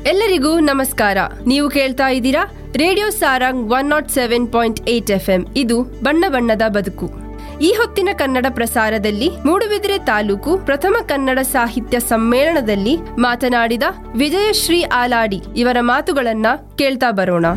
ಎಲ್ಲರಿಗೂ ನಮಸ್ಕಾರ ನೀವು ಕೇಳ್ತಾ ಇದ್ದೀರಾ radio Sarang one nought seven point eight F M ಇದು ಬಣ್ಣ ಬಣ್ಣದ ಬದುಕು ಈ ಹೊತ್ತಿನ ಕನ್ನಡ ಪ್ರಸಾರದಲ್ಲಿ ಮೂಡುಬಿದಿರೆ ತಾಲೂಕು ಪ್ರಥಮ ಕನ್ನಡ ಸಾಹಿತ್ಯ ಸಮ್ಮೇಳನದಲ್ಲಿ ಮಾತನಾಡಿದ ವಿಜಯಶ್ರೀ ಆಲಾಡಿ ಇವರ ಮಾತುಗಳನ್ನ ಕೇಳ್ತಾ ಬರೋಣ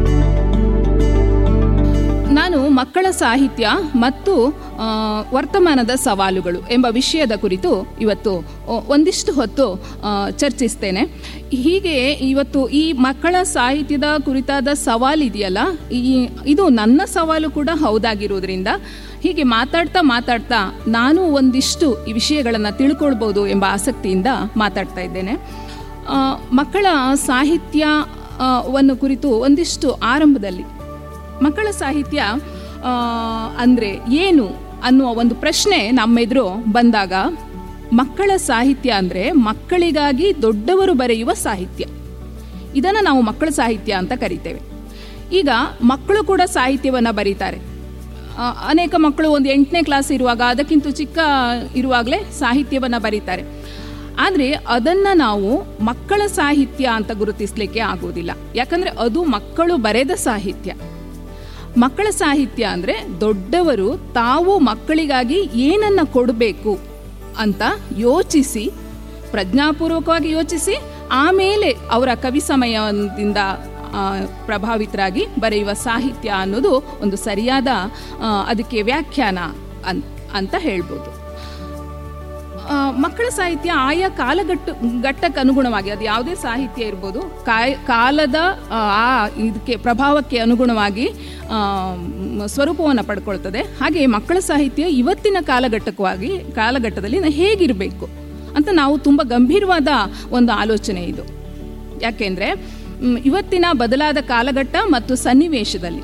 ನಾನು ಮಕ್ಕಳ ಸಾಹಿತ್ಯ ಮತ್ತು ಆ, ವರ್ತಮಾನದ ಸವಾಲುಗಳು ಎಂಬ ವಿಷಯದ ಕುರಿತು ಇವತ್ತು ಒ- ಒಂದಿಷ್ಟು ಹೊತ್ತು ಆ, ಚರ್ಚಿಸ್ತೇನೆ ಹೀಗೆ ಇವತ್ತು ಈ ಮಕ್ಕಳ ಸಾಹಿತ್ಯದ ಕುರಿತಾದ ಸವಾಲಿದೆಯಲ್ಲ ಈ ಇದು ನನ್ನ ಸವಾಲು ಕೂಡ ಹೌದಾಗಿರೋದ್ರಿಂದ ಹೀಗೆ ಮಾತಾಡ್ತಾ ಮಾತಾಡ್ತಾ ನಾನು ಒಂದಿಷ್ಟು ಈ ವಿಷಯಗಳನ್ನು ತಿಳ್ಕೊಳ್ಬೋದು ಎಂಬ ಆಸಕ್ತಿಯಿಂದ ಮಾತಾಡ್ತಾ ಇದ್ದೇನೆ ಆ, ಮಕ್ಕಳ ಸಾಹಿತ್ಯ ಆ, ವನ್ನು ಕುರಿತು ಒಂದಿಷ್ಟು ಆರಂಭದಲ್ಲಿ ಮಕ್ಕಳ ಸಾಹಿತ್ಯ ಆ, ಅಂದ್ರೆ ಏನು ಅನ್ನುವ ಒಂದು ಪ್ರಶ್ನೆ ನಮ್ಮೆದುರು ಬಂದಾಗ ಮಕ್ಕಳ ಸಾಹಿತ್ಯ ಅಂದ್ರೆ ಮಕ್ಕಳಿಗಾಗಿ ದೊಡ್ಡವರು ಬರೆಯುವ ಸಾಹಿತ್ಯ ಇದನ್ನು ನಾವು ಮಕ್ಕಳ ಸಾಹಿತ್ಯ ಅಂತ ಕರಿತೇವೆ ಈಗ ಮಕ್ಕಳು ಕೂಡ ಸಾಹಿತ್ಯವನ್ನು ಬರೀತಾರೆ ಆ, ಅನೇಕ ಮಕ್ಕಳು ಒಂದು ಎಂಟನೇ ಕ್ಲಾಸ್ ಇರುವಾಗ ಅದಕ್ಕಿಂತ ಚಿಕ್ಕ ಇರುವಾಗಲೇ ಸಾಹಿತ್ಯವನ್ನು ಬರೀತಾರೆ ಆದರೆ ಅದನ್ನು ನಾವು ಮಕ್ಕಳ ಸಾಹಿತ್ಯ ಅಂತ ಗುರುತಿಸಲಿಕ್ಕೆ ಆಗೋದಿಲ್ಲ ಯಾಕಂದರೆ ಅದು ಮಕ್ಕಳು ಬರೆದ ಸಾಹಿತ್ಯ ಮಕ್ಕಳ ಸಾಹಿತ್ಯ ಅಂದರೆ ದೊಡ್ಡವರು ತಾವು ಮಕ್ಕಳಿಗಾಗಿ ಏನನ್ನ ಕೊಡಬೇಕು ಅಂತ ಯೋಚಿಸಿ ಪ್ರಜ್ಞಾಪೂರ್ವಕವಾಗಿ ಯೋಚಿಸಿ ಆಮೇಲೆ ಅವರ ಕವಿ ಸಮಯದಿಂದ ಆ, ಪ್ರಭಾವಿತರಾಗಿ ಬರೆಯುವ ಸಾಹಿತ್ಯ ಅನ್ನೋದು ಒಂದು ಸರಿಯಾದ ಆ, ಅದಕ್ಕೆ ವ್ಯಾಖ್ಯಾನ ಅನ್ ಅಂತ ಹೇಳ್ಬೋದು ಆ, ಮಕ್ಕಳ ಸಾಹಿತ್ಯ ಆಯಾ ಕಾಲಘಟ್ಟ ಘಟ್ಟಕ್ಕೆ ಅನುಗುಣವಾಗಿ ಅದು ಯಾವುದೇ ಸಾಹಿತ್ಯ ಇರ್ಬೋದು ಕಾಯ ಕಾಲದ ಆ ಆ ಇದಕ್ಕೆ ಪ್ರಭಾವಕ್ಕೆ ಅನುಗುಣವಾಗಿ ಸ್ವರೂಪವನ್ನು ಪಡ್ಕೊಳ್ತದೆ ಹಾಗೆ ಮಕ್ಕಳ ಸಾಹಿತ್ಯ ಇವತ್ತಿನ ಕಾಲಘಟ್ಟಕವಾಗಿ ಕಾಲಘಟ್ಟದಲ್ಲಿ ನ- ಹೇಗಿರಬೇಕು ಅಂತ ನಾವು ತುಂಬ ಗಂಭೀರವಾದ ಒಂದು ಆಲೋಚನೆ ಇದು ಯಾಕೆಂದರೆ ಇವತ್ತಿನ ಬದಲಾದ ಕಾಲಘಟ್ಟ ಮತ್ತು ಸನ್ನಿವೇಶದಲ್ಲಿ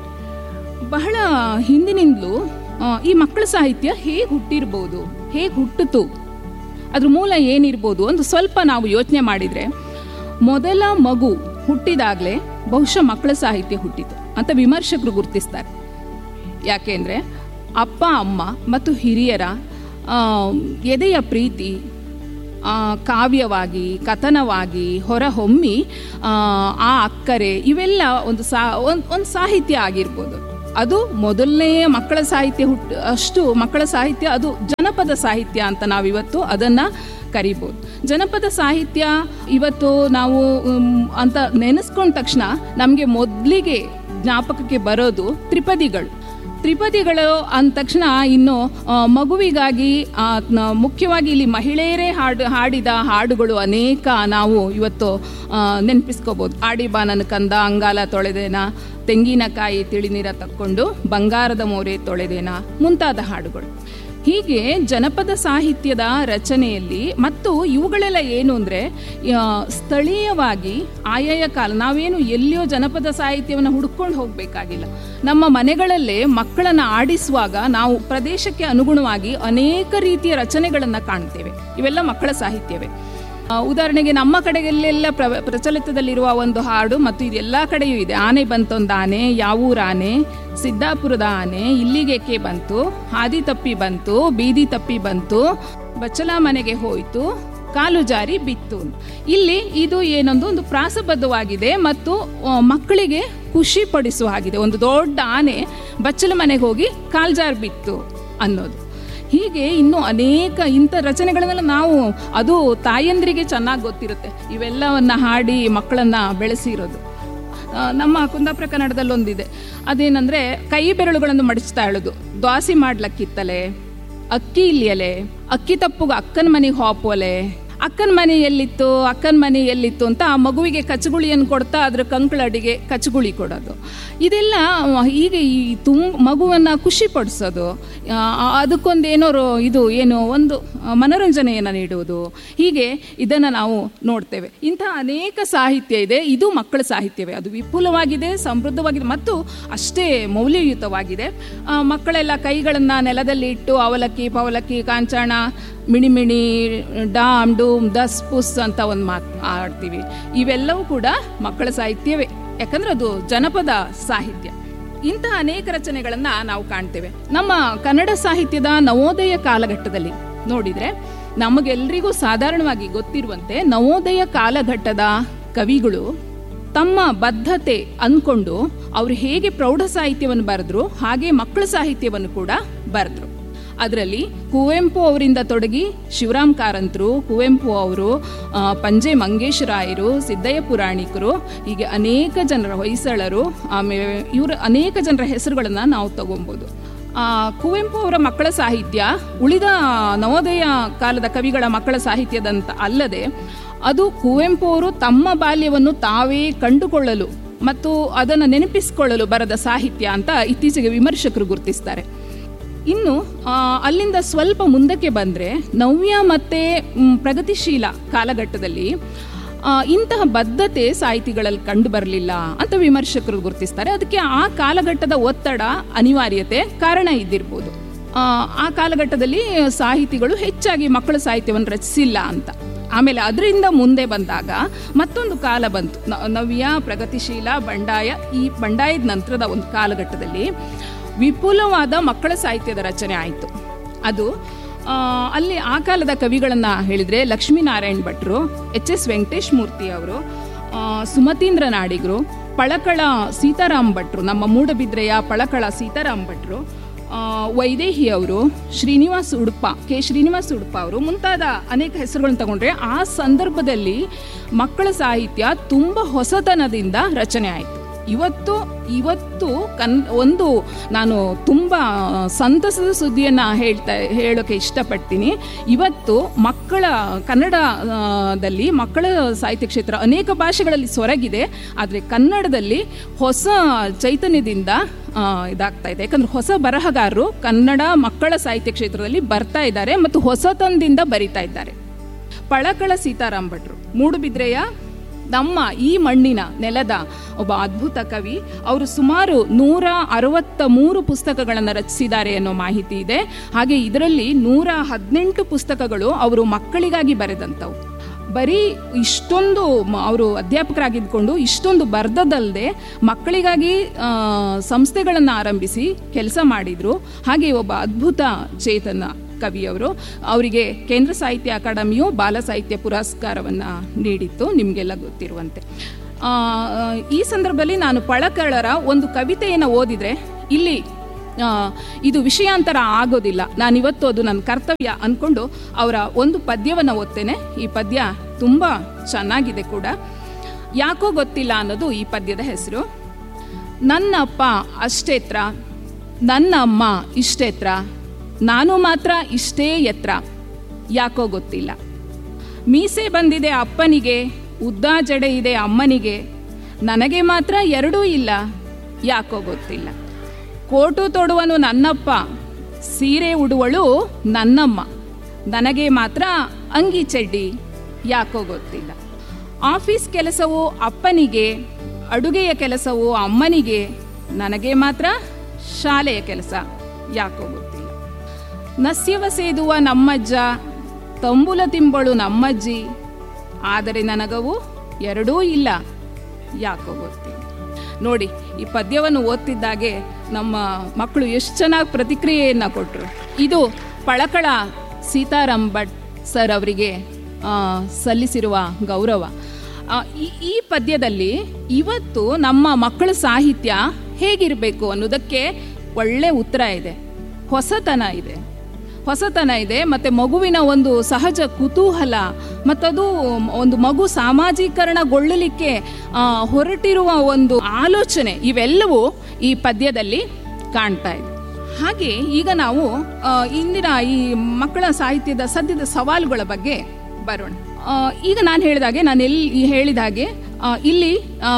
ಬಹಳ ಹಿಂದಿನಿಂದಲೂ ಆ, ಈ ಮಕ್ಕಳ ಸಾಹಿತ್ಯ ಹೇಗೆ ಹುಟ್ಟಿರ್ಬೋದು ಹೇಗೆ ಹುಟ್ಟಿತು ಅದ್ರ ಮೂಲ ಏನಿರ್ಬೋದು ಒಂದು ಸ್ವಲ್ಪ ನಾವು ಯೋಚನೆ ಮಾಡಿದರೆ ಮೊದಲ ಮಗು ಹುಟ್ಟಿದಾಗಲೇ ಬಹುಶಃ ಮಕ್ಕಳ ಸಾಹಿತ್ಯ ಹುಟ್ಟಿತು ಅಂತ ವಿಮರ್ಶಕರು ಗುರುತಿಸ್ತಾರೆ ಯಾಕೆಂದರೆ ಅಪ್ಪ ಅಮ್ಮ ಮತ್ತು ಹಿರಿಯರ ಆ, ಎದೆಯ ಪ್ರೀತಿ ಆ, ಕಾವ್ಯವಾಗಿ ಕಥನವಾಗಿ ಹೊರಹೊಮ್ಮಿ ಆ, ಆ ಅಕ್ಕರೆ ಇವೆಲ್ಲ ಒಂದು ಸಾ ಒಂದು ಒಂದು ಸಾಹಿತ್ಯ ಆಗಿರ್ಬೋದು ಅದು ಮೊದಲನೇ ಮಕ್ಕಳ ಸಾಹಿತ್ಯ ಹುಟ್ಟು ಅಷ್ಟು ಮಕ್ಕಳ ಸಾಹಿತ್ಯ ಅದು ಜನಪದ ಸಾಹಿತ್ಯ ಅಂತ ನಾವಿವತ್ತು ಅದನ್ನು ಕರಿಬೋದು ಜನಪದ ಸಾಹಿತ್ಯ ಇವತ್ತು ನಾವು ಉಮ್, ಅಂತ ನೆನೆಸ್ಕೊಂಡ ತಕ್ಷಣ ನಮಗೆ ಮೊದಲಿಗೆ ಜ್ಞಾಪಕಕ್ಕೆ ಬರೋದು ತ್ರಿಪದಿಗಳು ತ್ರಿಪದಿಗಳು ಅಂದ ತಕ್ಷಣ ಇನ್ನು ಆ, ಮಗುವಿಗಾಗಿ ಆ, ನ- ಮುಖ್ಯವಾಗಿ ಇಲ್ಲಿ ಮಹಿಳೆಯರೇ ಹಾಡು ಹಾಡಿದ ಹಾಡುಗಳು ಅನೇಕ ನಾವು ಇವತ್ತು ಆ, ನೆನಪಿಸ್ಕೋಬೋದು ಆಡಿ ಬಾ ನನ್ನ ಕಂದ ಅಂಗಾಲ ತೊಳೆದೇನ ತೆಂಗಿನಕಾಯಿ ತಿಳಿನೀರ ತಕ್ಕೊಂಡು ಬಂಗಾರದ ಮೋರೆ ತೊಳೆದೇನ ಮುಂತಾದ ಹಾಡುಗಳು ಹೀಗೆ ಜನಪದ ಸಾಹಿತ್ಯದ ರಚನೆಯಲ್ಲಿ ಮತ್ತು ಇವುಗಳೆಲ್ಲ ಏನು ಅಂದರೆ ಸ್ಥಳೀಯವಾಗಿ ಆಯಾಯ ಕಾಲ ನಾವೇನು ಎಲ್ಲಿಯೋ ಜನಪದ ಸಾಹಿತ್ಯವನ್ನು ಹುಡ್ಕೊಂಡು ಹೋಗಬೇಕಾಗಿಲ್ಲ ನಮ್ಮ ಮನೆಗಳಲ್ಲೇ ಮಕ್ಕಳನ್ನು ಆಡಿಸುವಾಗ ನಾವು ಪ್ರದೇಶಕ್ಕೆ ಅನುಗುಣವಾಗಿ ಅನೇಕ ರೀತಿಯ ರಚನೆಗಳನ್ನು ಕಾಣ್ತೇವೆ ಇವೆಲ್ಲ ಮಕ್ಕಳ ಸಾಹಿತ್ಯವೇ ಆ, ಉದಾಹರಣೆಗೆ ನಮ್ಮ ಕಡೆಗೆಲ್ಲೆಲ್ಲ ಪ್ರ ಪ್ರಚಲಿತದಲ್ಲಿರುವ ಒಂದು ಹಾಡು ಮತ್ತು ಇದೆಲ್ಲ ಕಡೆಯೂ ಇದೆ ಆನೆ ಬಂತೊಂದು ಆನೆ ಯಾವೂರ ಆನೆ ಸಿದ್ದಾಪುರದ ಆನೆ ಇಲ್ಲಿಗೇಕೆ ಬಂತು ಹಾದಿ ತಪ್ಪಿ ಬಂತು ಬೀದಿ ತಪ್ಪಿ ಬಂತು ಬಚ್ಚಲ ಮನೆಗೆ ಹೋಯ್ತು ಕಾಲು ಜಾರಿ ಬಿತ್ತು ಇಲ್ಲಿ ಇದು ಏನೊಂದು ಒಂದು ಪ್ರಾಸಬದ್ಧವಾಗಿದೆ ಮತ್ತು ಆ, ಮಕ್ಕಳಿಗೆ ಖುಷಿ ಪಡಿಸುವ ಹಾಗಿದೆ ಒಂದು ದೊಡ್ಡ ಆನೆ ಬಚ್ಚಲ ಮನೆಗೆ ಹೋಗಿ ಕಾಲ್ಜಾರ್ ಬಿತ್ತು ಅನ್ನೋದು ಹೀಗೆ ಇನ್ನೂ ಅನೇಕ ಇಂಥ ರಚನೆಗಳನ್ನೆಲ್ಲ ನಾವು ಅದು ತಾಯಂದ್ರಿಗೆ ಚೆನ್ನಾಗಿ ಗೊತ್ತಿರುತ್ತೆ ಇವೆಲ್ಲವನ್ನ ಹಾಡಿ ಮಕ್ಕಳನ್ನ ಬೆಳೆಸಿರೋದು ಆ, ನಮ್ಮ ಕುಂದಾಪುರ ಕನ್ನಡದಲ್ಲಿ ಒಂದಿದೆ ಅದೇನಂದ್ರೆ ಕೈ ಬೆರಳುಗಳನ್ನು ಮಡಿಸ್ತಾ ಹೇಳೋದು ದ್ವಾಸಿ ಮಾಡ್ಲಕ್ಕಿತ್ತಲೆ ಅಕ್ಕಿ ಇಲ್ಲಿಯಲೆ ಅಕ್ಕಿ ತಪ್ಪುಗ ಅಕ್ಕನ ಮನೆಗೆ ಹಾಪೋಲೆ ಅಕ್ಕನ ಮನೆ ಎಲ್ಲಿತ್ತು ಅಕ್ಕನ ಮನೆ ಎಲ್ಲಿತ್ತು ಅಂತ ಆ ಮಗುವಿಗೆ ಕಚಗುಳಿಯನ್ನು ಕೊಡ್ತಾ ಅದ್ರ ಕಂಕಳಡಿಗೆ ಕಚಗುಳಿ ಕೊಡೋದು ಇದೆಲ್ಲ ಹೀಗೆ ಈ ತುಂ ಮಗುವನ್ನು ಖುಷಿ ಪಡಿಸೋದು ಅದಕ್ಕೊಂದು ಏನೋ ರೋ- ಇದು ಏನು ಒಂದು ಆ, ಮನೋರಂಜನೆಯನ್ನು ನೀಡುವುದು ಹೀಗೆ ಇದನ್ನು ನಾವು ನೋಡ್ತೇವೆ ಇಂತಹ ಅನೇಕ ಸಾಹಿತ್ಯ ಇದೆ ಇದು ಮಕ್ಕಳ ಸಾಹಿತ್ಯವೇ ಅದು ವಿಪುಲವಾಗಿದೆ ಸಮೃದ್ಧವಾಗಿದೆ ಮತ್ತು ಅಷ್ಟೇ ಮೌಲ್ಯಯುತವಾಗಿದೆ ಆ, ಮಕ್ಕಳೆಲ್ಲ ಕೈಗಳನ್ನು ನೆಲದಲ್ಲಿ ಇಟ್ಟು ಅವಲಕ್ಕಿ ಪವಲಕ್ಕಿ ಕಾಂಚಾಣ ಮಿಣಿ ಮಿಣಿ ಡಾಮ್ ಡೂಮ್ ದಸ್ ಪುಸ್ ಅಂತ ಒಂದು ಮಾತು ಆಡ್ತೀವಿ ಇವೆಲ್ಲವೂ ಕೂಡ ಮಕ್ಕಳ ಸಾಹಿತ್ಯವೇ ಯಾಕಂದ್ರೆ ಅದು ಜನಪದ ಸಾಹಿತ್ಯ ಇಂತಹ ಅನೇಕ ರಚನೆಗಳನ್ನು ನಾವು ಕಾಣ್ತೇವೆ ನಮ್ಮ ಕನ್ನಡ ಸಾಹಿತ್ಯದ ನವೋದಯ ಕಾಲಘಟ್ಟದಲ್ಲಿ ನೋಡಿದರೆ ನಮಗೆಲ್ಲರಿಗೂ ಸಾಧಾರಣವಾಗಿ ಗೊತ್ತಿರುವಂತೆ ನವೋದಯ ಕಾಲಘಟ್ಟದ ಕವಿಗಳು ತಮ್ಮ ಬದ್ಧತೆ ಅಂದ್ಕೊಂಡು ಅವರು ಹೇಗೆ ಪ್ರೌಢ ಸಾಹಿತ್ಯವನ್ನು ಬರೆದ್ರು ಹಾಗೆ ಮಕ್ಕಳ ಸಾಹಿತ್ಯವನ್ನು ಕೂಡ ಬರೆದ್ರು ಅದರಲ್ಲಿ ಕುವೆಂಪು ಅವರಿಂದ ತೊಡಗಿ ಶಿವರಾಮ್ ಕಾರಂತರು ಕುವೆಂಪು ಅವರು ಆ, ಪಂಜೆ ಮಂಗೇಶ್ ರಾಯರು ಸಿದ್ದಯ್ಯ ಪುರಾಣಿಕರು ಹೀಗೆ ಅನೇಕ ಜನರ ಹೊಯ್ಸಳರು ಆಮೇಲೆ ಇವರ ಅನೇಕ ಜನರ ಹೆಸರುಗಳನ್ನು ನಾವು ತಗೊಬೋದು ಆ, ಕುವೆಂಪು ಅವರ ಮಕ್ಕಳ ಸಾಹಿತ್ಯ ಉಳಿದ ನವೋದಯ ಕಾಲದ ಕವಿಗಳ ಮಕ್ಕಳ ಸಾಹಿತ್ಯದಂತ ಅಲ್ಲದೆ ಅದು ಕುವೆಂಪು ಅವರು ತಮ್ಮ ಬಾಲ್ಯವನ್ನು ತಾವೇ ಕಂಡುಕೊಳ್ಳಲು ಮತ್ತು ಅದನ್ನು ನೆನಪಿಸಿಕೊಳ್ಳಲು ಬರೆದ ಸಾಹಿತ್ಯ ಅಂತ ಇತ್ತೀಚೆಗೆ ವಿಮರ್ಶಕರು ಗುರುತಿಸ್ತಾರೆ ಇನ್ನು ಆ, ಅಲ್ಲಿಂದ ಸ್ವಲ್ಪ ಮುಂದಕ್ಕೆ ಬಂದರೆ ನವ್ಯ ಮತ್ತು ಮ್, ಪ್ರಗತಿಶೀಲ ಕಾಲಘಟ್ಟದಲ್ಲಿ ಆ, ಇಂತಹ ಬದ್ಧತೆ ಸಾಹಿತಿಗಳಲ್ಲಿ ಕಂಡು ಬರಲಿಲ್ಲ ಅಂತ ವಿಮರ್ಶಕರು ಗುರುತಿಸ್ತಾರೆ ಅದಕ್ಕೆ ಆ ಕಾಲಘಟ್ಟದ ಒತ್ತಡ ಅನಿವಾರ್ಯತೆ ಕಾರಣ ಇದ್ದಿರ್ಬೋದು ಆ, ಆ ಕಾಲಘಟ್ಟದಲ್ಲಿ ಸಾಹಿತಿಗಳು ಹೆಚ್ಚಾಗಿ ಮಕ್ಕಳ ಸಾಹಿತ್ಯವನ್ನು ರಚಿಸಿಲ್ಲ ಅಂತ ಆಮೇಲೆ ಅದರಿಂದ ಮುಂದೆ ಬಂದಾಗ ಮತ್ತೊಂದು ಕಾಲ ಬಂತು ನ- ನವ್ಯ ಪ್ರಗತಿಶೀಲ ಬಂಡಾಯ ಈ ಬಂಡಾಯದ ನಂತರದ ಒಂದು ಕಾಲಘಟ್ಟದಲ್ಲಿ ವಿಪುಲವಾದ ಮಕ್ಕಳ ಸಾಹಿತ್ಯದ ರಚನೆ ಆಯಿತು ಅದು ಆ, ಅಲ್ಲಿ ಆ ಕಾಲದ ಕವಿಗಳನ್ನು ಹೇಳಿದರೆ ಲಕ್ಷ್ಮೀನಾರಾಯಣ್ ಭಟ್ರು ಎಚ್ ಎಸ್ ವೆಂಕಟೇಶ್ ಮೂರ್ತಿ ಅವರು ಆ, ಸುಮತೀಂದ್ರ ನಾಡಿಗರು ಪಳಕಳ ಸೀತಾರಾಮ್ ಭಟ್ರು ನಮ್ಮ ಮೂಡಬಿದ್ರೆಯ ಪಳಕಳ ಸೀತಾರಾಮ್ ಭಟ್ರು ಆ, ವೈದೇಹಿ ಅವರು ಶ್ರೀನಿವಾಸ್ ಉಡುಪ ಕೆ ಶ್ರೀನಿವಾಸ್ ಉಡುಪ ಅವರು ಮುಂತಾದ ಅನೇಕ ಹೆಸರುಗಳನ್ನು ತಗೊಂಡ್ರೆ ಆ ಸಂದರ್ಭದಲ್ಲಿ ಮಕ್ಕಳ ಸಾಹಿತ್ಯ ತುಂಬ ಹೊಸತನದಿಂದ ರಚನೆ ಆಯಿತು ಇವತ್ತು ಇವತ್ತು ಕನ್ ಒಂದು ನಾನು ತುಂಬ ಸಂತಸದ ಸುದ್ದಿಯನ್ನು ಹೇಳ್ತಾ ಹೇಳೋಕ್ಕೆ ಇಷ್ಟಪಡ್ತೀನಿ ಇವತ್ತು ಮಕ್ಕಳ ಕನ್ನಡದಲ್ಲಿ ಮಕ್ಕಳ ಸಾಹಿತ್ಯ ಕ್ಷೇತ್ರ ಅನೇಕ ಭಾಷೆಗಳಲ್ಲಿ ಸೊರಗಿದೆ ಆದರೆ ಕನ್ನಡದಲ್ಲಿ ಹೊಸ ಚೈತನ್ಯದಿಂದ ಆ, ಇದಾಗ್ತಾ ಇದೆ ಯಾಕಂದ್ರೆ ಹೊಸ ಬರಹಗಾರರು ಕನ್ನಡ ಮಕ್ಕಳ ಸಾಹಿತ್ಯ ಕ್ಷೇತ್ರದಲ್ಲಿ ಬರ್ತಾ ಇದ್ದಾರೆ ಮತ್ತು ಹೊಸತನದಿಂದ ಬರಿತಾ ಇದ್ದಾರೆ ಪಳಕಳ ಸೀತಾರಾಮ್ ಭಟ್ರು ಮೂಡುಬಿದ್ರೆಯ ನಮ್ಮ ಈ ಮಣ್ಣಿನ ನೆಲದ ಒಬ್ಬ ಅದ್ಭುತ ಕವಿ ಅವರು ಸುಮಾರು ನೂರ ಅರವತ್ತ ಮೂರು ಪುಸ್ತಕಗಳನ್ನು ರಚಿಸಿದ್ದಾರೆ ಅನ್ನೋ ಮಾಹಿತಿ ಇದೆ ಹಾಗೆ ಇದರಲ್ಲಿ ನೂರ ಹದಿನೆಂಟು ಪುಸ್ತಕಗಳು ಅವರು ಮಕ್ಕಳಿಗಾಗಿ ಬರೆದಂಥವು ಬರೀ ಇಷ್ಟೊಂದು ಮ- ಅವರು ಅಧ್ಯಾಪಕರಾಗಿದ್ಕೊಂಡು ಇಷ್ಟೊಂದು ಬರ್ದದಲ್ಲದೆ ಮಕ್ಕಳಿಗಾಗಿ ಸಂಸ್ಥೆಗಳನ್ನು ಆರಂಭಿಸಿ ಕೆಲಸ ಮಾಡಿದರು ಹಾಗೆ ಒಬ್ಬ ಅದ್ಭುತ ಚೇತನ ಕವಿಯವರು ಅವರಿಗೆ ಕೇಂದ್ರ ಸಾಹಿತ್ಯ ಅಕಾಡೆಮಿಯು ಬಾಲ ಸಾಹಿತ್ಯ ಪುರಸ್ಕಾರವನ್ನು ನೀಡಿತ್ತು ನಿಮಗೆಲ್ಲ ಗೊತ್ತಿರುವಂತೆ ಆ, ಈ ಸಂದರ್ಭದಲ್ಲಿ ನಾನು ಪಳಕಳರ ಒಂದು ಕವಿತೆಯನ್ನು ಓದಿದರೆ ಇಲ್ಲಿ ಆ, ಇದು ವಿಷಯಾಂತರ ಆಗೋದಿಲ್ಲ ನಾನಿವತ್ತು ಅದು ನನ್ನ ಕರ್ತವ್ಯ ಅಂದ್ಕೊಂಡು ಅವರ ಒಂದು ಪದ್ಯವನ್ನು ಓದ್ತೇನೆ ಈ ಪದ್ಯ ತುಂಬ ಚೆನ್ನಾಗಿದೆ ಕೂಡ ಯಾಕೋ ಗೊತ್ತಿಲ್ಲ ಅನ್ನೋದು ಈ ಪದ್ಯದ ಹೆಸರು ನನ್ನಪ್ಪ ಅಷ್ಟೇತ್ರ ನನ್ನ ಅಮ್ಮ ಇಷ್ಟೇತ್ರ ನಾನು ಮಾತ್ರ ಇಷ್ಟೇ ಎತ್ರ ಯಾಕೋ ಗೊತ್ತಿಲ್ಲ ಮೀಸೆ ಬಂದಿದೆ ಅಪ್ಪನಿಗೆ ಉದ್ದ ಜಡೆ ಇದೆ ಅಮ್ಮನಿಗೆ ನನಗೆ ಮಾತ್ರ ಎರಡೂ ಇಲ್ಲ ಯಾಕೋ ಗೊತ್ತಿಲ್ಲ ಕೋಟು ತೊಡುವನು ನನ್ನಪ್ಪ ಸೀರೆ ಉಡುವಳು ನನ್ನಮ್ಮ ನನಗೆ ಮಾತ್ರ ಅಂಗಿ ಚಡ್ಡಿ ಯಾಕೋ ಗೊತ್ತಿಲ್ಲ ಆಫೀಸ್ ಕೆಲಸವು ಅಪ್ಪನಿಗೆ ಅಡುಗೆಯ ಕೆಲಸವು ಅಮ್ಮನಿಗೆ ನನಗೆ ಮಾತ್ರ ಶಾಲೆಯ ಕೆಲಸ ಯಾಕೋ ಗೊತ್ತಿಲ್ಲ ನಸ್ಯವ ಸೇದುವ ನಮ್ಮಜ್ಜ ತಂಬುಲ ತಿಂಬಳು ನಮ್ಮಜ್ಜಿ ಆದರೆ ನನಗವು ಎರಡೂ ಇಲ್ಲ ಯಾಕೋ ಗೊತ್ತಿಲ್ಲ ನೋಡಿ ಈ ಪದ್ಯವನ್ನು ಓದ್ತಿದ್ದಾಗೆ ನಮ್ಮ ಮಕ್ಕಳು ಎಷ್ಟು ಚೆನ್ನಾಗಿ ಪ್ರತಿಕ್ರಿಯೆಯನ್ನು ಕೊಟ್ಟರು ಇದು ಪಳಕಳ ಸೀತಾರಾಮ್ ಭಟ್ ಸರ್ ಅವರಿಗೆ ಆ, ಸಲ್ಲಿಸಿರುವ ಗೌರವ ಆ, ಈ ಈ ಪದ್ಯದಲ್ಲಿ ಇವತ್ತು ನಮ್ಮ ಮಕ್ಕಳ ಸಾಹಿತ್ಯ ಹೇಗಿರಬೇಕು ಅನ್ನೋದಕ್ಕೆ ಒಳ್ಳೆ ಉತ್ತರ ಇದೆ ಹೊಸತನ ಇದೆ ಹೊಸತನ ಇದೆ ಮತ್ತು ಮಗುವಿನ ಒಂದು ಸಹಜ ಕುತೂಹಲ ಮತ್ತದು ಒಂದು ಮಗು ಸಾಮಾಜೀಕರಣಗೊಳ್ಳಲಿಕ್ಕೆ ಆ, ಹೊರಟಿರುವ ಒಂದು ಆಲೋಚನೆ ಇವೆಲ್ಲವೂ ಈ ಪದ್ಯದಲ್ಲಿ ಕಾಣ್ತಾ ಇದೆ ಹಾಗೆ ಈಗ ನಾವು ಆ, ಇಂದಿನ ಈ ಮಕ್ಕಳ ಸಾಹಿತ್ಯದ ಸದ್ಯದ ಸವಾಲುಗಳ ಬಗ್ಗೆ ಬರೋಣ ಆ, ಈಗ ನಾನು ಹೇಳಿದಾಗೆ ನಾನು ಎಲ್ಲಿ ಹೇಳಿದ ಹಾಗೆ ಆ, ಇಲ್ಲಿ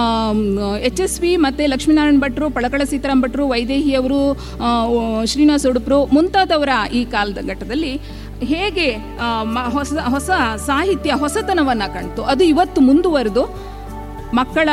ಎಚ್ ಎಸ್ ವಿ ಮತ್ತು ಲಕ್ಷ್ಮೀನಾರಾಯಣ ಭಟ್ರು ಪಳಕಳ ಸೀತಾರಾಮ್ ಭಟ್ರು ವೈದೇಹಿಯವರು ಆ, ಓ- ಶ್ರೀನಿವಾಸ ಉಡುಪರು ಮುಂತಾದವರ ಈ ಕಾಲದ ಘಟ್ಟದಲ್ಲಿ ಹೇಗೆ ಆ, ಮ- ಹೊಸ ಹೊಸ ಸಾಹಿತ್ಯ ಹೊಸತನವನ್ನು ಕಾಣ್ತು ಅದು ಇವತ್ತು ಮುಂದುವರೆದು ಮಕ್ಕಳ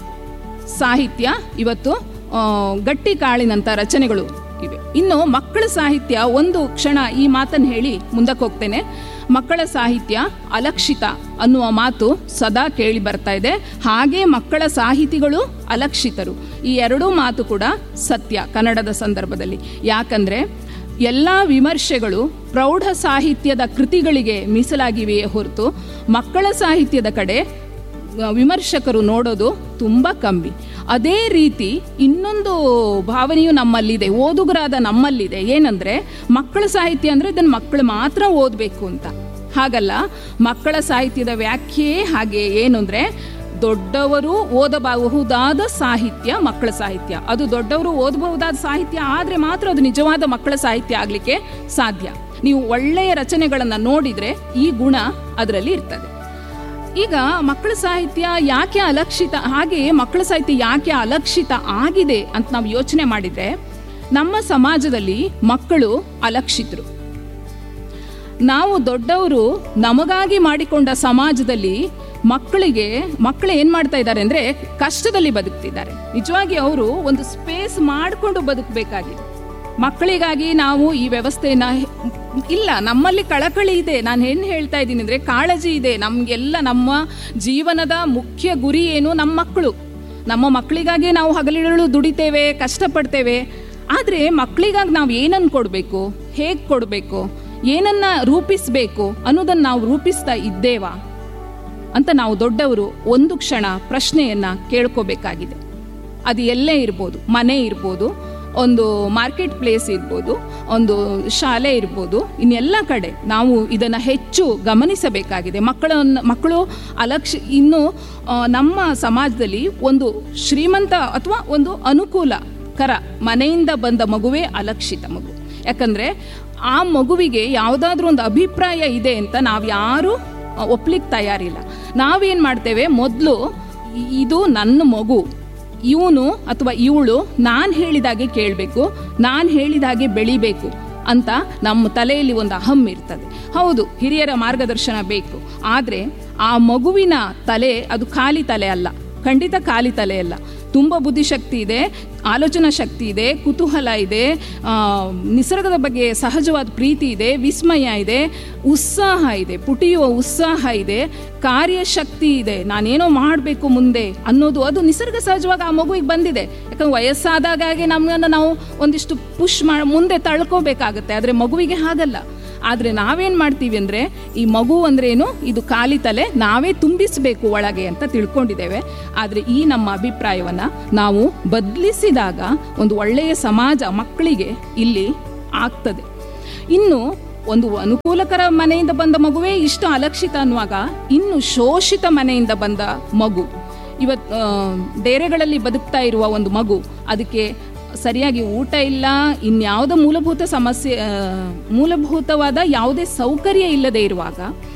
ಸಾಹಿತ್ಯ ಇವತ್ತು ಆ, ಗಟ್ಟಿ ಕಾಳಿನಂಥ ರಚನೆಗಳು ಇವೆ ಇನ್ನು ಮಕ್ಕಳ ಸಾಹಿತ್ಯ ಒಂದು ಕ್ಷಣ ಈ ಮಾತನ್ನು ಹೇಳಿ ಮುಂದಕ್ಕೆ ಹೋಗ್ತೇನೆ ಮಕ್ಕಳ ಸಾಹಿತ್ಯ ಅಲಕ್ಷಿತ ಅನ್ನುವ ಮಾತು ಸದಾ ಕೇಳಿ ಬರ್ತಾ ಇದೆ ಹಾಗೆ ಮಕ್ಕಳ ಸಾಹಿತಿಗಳು ಅಲಕ್ಷಿತರು ಈ ಎರಡೂ ಮಾತು ಕೂಡ ಸತ್ಯ ಕನ್ನಡದ ಸಂದರ್ಭದಲ್ಲಿ ಯಾಕಂದರೆ ಎಲ್ಲ ವಿಮರ್ಶೆಗಳು ಪ್ರೌಢ ಸಾಹಿತ್ಯದ ಕೃತಿಗಳಿಗೆ ಮೀಸಲಾಗಿವೆಯೇ ಹೊರತು ಮಕ್ಕಳ ಸಾಹಿತ್ಯದ ಕಡೆ ವಿಮರ್ಶಕರು ನೋಡೋದು ತುಂಬ ಕಮ್ಮಿ ಅದೇ ರೀತಿ ಇನ್ನೊಂದು ಭಾವನೆಯು ನಮ್ಮಲ್ಲಿದೆ ಓದುಗರಾದ ನಮ್ಮಲ್ಲಿದೆ ಏನಂದರೆ ಮಕ್ಕಳ ಸಾಹಿತ್ಯ ಅಂದರೆ ಇದನ್ನು ಮಕ್ಕಳು ಮಾತ್ರ ಓದಬೇಕು ಅಂತ ಹಾಗಲ್ಲ ಮಕ್ಕಳ ಸಾಹಿತ್ಯದ ವ್ಯಾಖ್ಯೆ ಹಾಗೆ ಏನು ಅಂದರೆ ದೊಡ್ಡವರು ಓದಬಹುದಾದ ಸಾಹಿತ್ಯ ಮಕ್ಕಳ ಸಾಹಿತ್ಯ ಅದು ದೊಡ್ಡವರು ಓದಬಹುದಾದ ಸಾಹಿತ್ಯ ಆದರೆ ಮಾತ್ರ ಅದು ನಿಜವಾದ ಮಕ್ಕಳ ಸಾಹಿತ್ಯ ಆಗಲಿಕ್ಕೆ ಸಾಧ್ಯ ನೀವು ಒಳ್ಳೆಯ ರಚನೆಗಳನ್ನು ನೋಡಿದರೆ ಈ ಗುಣ ಅದರಲ್ಲಿ ಇರ್ತದೆ ಈಗ ಮಕ್ಕಳ ಸಾಹಿತ್ಯ ಯಾಕೆ ಅಲಕ್ಷಿತ ಹಾಗೆಯೇ ಮಕ್ಕಳ ಸಾಹಿತ್ಯ ಯಾಕೆ ಅಲಕ್ಷಿತ ಆಗಿದೆ ಅಂತ ನಾವು ಯೋಚನೆ ಮಾಡಿದರೆ ನಮ್ಮ ಸಮಾಜದಲ್ಲಿ ಮಕ್ಕಳು ಅಲಕ್ಷಿತರು ನಾವು ದೊಡ್ಡವರು ನಮಗಾಗಿ ಮಾಡಿಕೊಂಡ ಸಮಾಜದಲ್ಲಿ ಮಕ್ಕಳಿಗೆ ಮಕ್ಕಳು ಏನು ಮಾಡ್ತಾ ಇದ್ದಾರೆ ಅಂದರೆ ಕಷ್ಟದಲ್ಲಿ ಬದುಕ್ತಿದ್ದಾರೆ ನಿಜವಾಗಿ ಅವರು ಒಂದು ಸ್ಪೇಸ್ ಮಾಡಿಕೊಂಡು ಬದುಕಬೇಕಾಗಿದೆ ಮಕ್ಕಳಿಗಾಗಿ ನಾವು ಈ ವ್ಯವಸ್ಥೆನ ಇಲ್ಲ ನಮ್ಮಲ್ಲಿ ಕಳಕಳಿ ಇದೆ ನಾನು ಏನು ಹೇಳ್ತಾ ಇದ್ದೀನಿ ಅಂದರೆ ಕಾಳಜಿ ಇದೆ ನಮಗೆಲ್ಲ ನಮ್ಮ ಜೀವನದ ಮುಖ್ಯ ಗುರಿ ಏನು ನಮ್ಮ ಮಕ್ಕಳು ನಮ್ಮ ಮಕ್ಕಳಿಗಾಗಿ ನಾವು ಹಗಲಿರುಳು ದುಡಿತೇವೆ ಕಷ್ಟಪಡ್ತೇವೆ ಆದರೆ ಮಕ್ಕಳಿಗಾಗಿ ನಾವು ಏನನ್ನು ಕೊಡಬೇಕು ಹೇಗೆ ಕೊಡಬೇಕು ಏನನ್ನ ರೂಪಿಸಬೇಕು ಅನ್ನೋದನ್ನು ನಾವು ರೂಪಿಸ್ತಾ ಇದ್ದೇವಾ ಅಂತ ನಾವು ದೊಡ್ಡವರು ಒಂದು ಕ್ಷಣ ಪ್ರಶ್ನೆಯನ್ನ ಕೇಳ್ಕೋಬೇಕಾಗಿದೆ ಅದು ಎಲ್ಲೇ ಇರ್ಬೋದು ಮನೆ ಇರ್ಬೋದು ಒಂದು ಮಾರ್ಕೆಟ್ ಪ್ಲೇಸ್ ಇರ್ಬೋದು ಒಂದು ಶಾಲೆ ಇರ್ಬೋದು ಇನ್ನೆಲ್ಲ ಕಡೆ ನಾವು ಇದನ್ನು ಹೆಚ್ಚು ಗಮನಿಸಬೇಕಾಗಿದೆ ಮಕ್ಕಳನ್ನು ಮಕ್ಕಳು ಅಲಕ್ಷ ಇನ್ನು ಆ, ನಮ್ಮ ಸಮಾಜದಲ್ಲಿ ಒಂದು ಶ್ರೀಮಂತ ಅಥವಾ ಒಂದು ಅನುಕೂಲಕರ ಮನೆಯಿಂದ ಬಂದ ಮಗುವೇ ಅಲಕ್ಷಿತ ಮಗು ಯಾಕಂದರೆ ಆ ಮಗುವಿಗೆ ಯಾವುದಾದ್ರೂ ಒಂದು ಅಭಿಪ್ರಾಯ ಇದೆ ಅಂತ ನಾವು ಯಾರೂ ಒಪ್ಲಿಕ್ಕೆ ತಯಾರಿಲ್ಲ ನಾವೇನು ಮಾಡ್ತೇವೆ ಮೊದಲು ಇದು ನನ್ನ ಮಗು ಇವನು ಅಥವಾ ಇವಳು ನಾನು ಹೇಳಿದಾಗೆ ಕೇಳಬೇಕು ನಾನು ಹೇಳಿದಾಗೆ ಬೆಳಿಬೇಕು ಅಂತ ನಮ್ಮ ತಲೆಯಲ್ಲಿ ಒಂದು ಅಹಂ ಇರ್ತದೆ ಹೌದು ಹಿರಿಯರ ಮಾರ್ಗದರ್ಶನ ಬೇಕು ಆದರೆ ಆ ಮಗುವಿನ ತಲೆ ಅದು ಖಾಲಿ ತಲೆ ಅಲ್ಲ ಖಂಡಿತ ಖಾಲಿ ತಲೆ ಅಲ್ಲ ತುಂಬ ಬುದ್ಧಿಶಕ್ತಿ ಇದೆ ಆಲೋಚನಾ ಶಕ್ತಿ ಇದೆ ಕುತೂಹಲ ಇದೆ ಆ, ನಿಸರ್ಗದ ಬಗ್ಗೆ ಸಹಜವಾದ ಪ್ರೀತಿ ಇದೆ ವಿಸ್ಮಯ ಇದೆ ಉತ್ಸಾಹ ಇದೆ ಪುಟಿಯುವ ಉತ್ಸಾಹ ಇದೆ ಕಾರ್ಯಶಕ್ತಿ ಇದೆ ನಾನೇನೋ ಮಾಡಬೇಕು ಮುಂದೆ ಅನ್ನೋದು ಅದು ನಿಸರ್ಗ ಸಹಜವಾಗಿ ಆ ಮಗುವಿಗೆ ಬಂದಿದೆ ಯಾಕಂದ್ರೆ ವಯಸ್ಸಾದಾಗೆ ನಮ್ಮನ್ನು ನಾವು ಒಂದಿಷ್ಟು ಪುಷ್ ಮಾಡಿ ಮುಂದೆ ತಳ್ಕೋಬೇಕಾಗತ್ತೆ ಆದರೆ ಮಗುವಿಗೆ ಹಾಗಲ್ಲ ಆದರೆ ನಾವೇನು ಮಾಡ್ತೀವಿ ಅಂದರೆ ಈ ಮಗು ಅಂದ್ರೇನು ಇದು ಖಾಲಿ ತಲೆ ನಾವೇ ತುಂಬಿಸಬೇಕು ಒಳಗೆ ಅಂತ ತಿಳ್ಕೊಂಡಿದ್ದೇವೆ ಆದರೆ ಈ ನಮ್ಮ ಅಭಿಪ್ರಾಯವನ್ನು ನಾವು ಬದಲಿಸಿದಾಗ ಒಂದು ಒಳ್ಳೆಯ ಸಮಾಜ ಮಕ್ಕಳಿಗೆ ಇಲ್ಲಿ ಆಗ್ತದೆ ಇನ್ನು ಒಂದು ಅನುಕೂಲಕರ ಮನೆಯಿಂದ ಬಂದ ಮಗುವೇ ಇಷ್ಟು ಅಲಕ್ಷಿತ ಅನ್ನುವಾಗ ಇನ್ನು ಶೋಷಿತ ಮನೆಯಿಂದ ಬಂದ ಮಗು ಇವತ್ತು ಡೇರೆಗಳಲ್ಲಿ ಬದುಕ್ತಾ ಇರುವ ಒಂದು ಮಗು ಅದಕ್ಕೆ ಸರಿಯಾಗಿ ಊಟ ಇಲ್ಲ ಇನ್ಯಾವುದೋ ಮೂಲಭೂತ ಸಮಸ್ಯೆ ಆ, ಮೂಲಭೂತವಾದ ಯಾವುದೇ ಸೌಕರ್ಯ ಇಲ್ಲದೆ ಇರುವಾಗ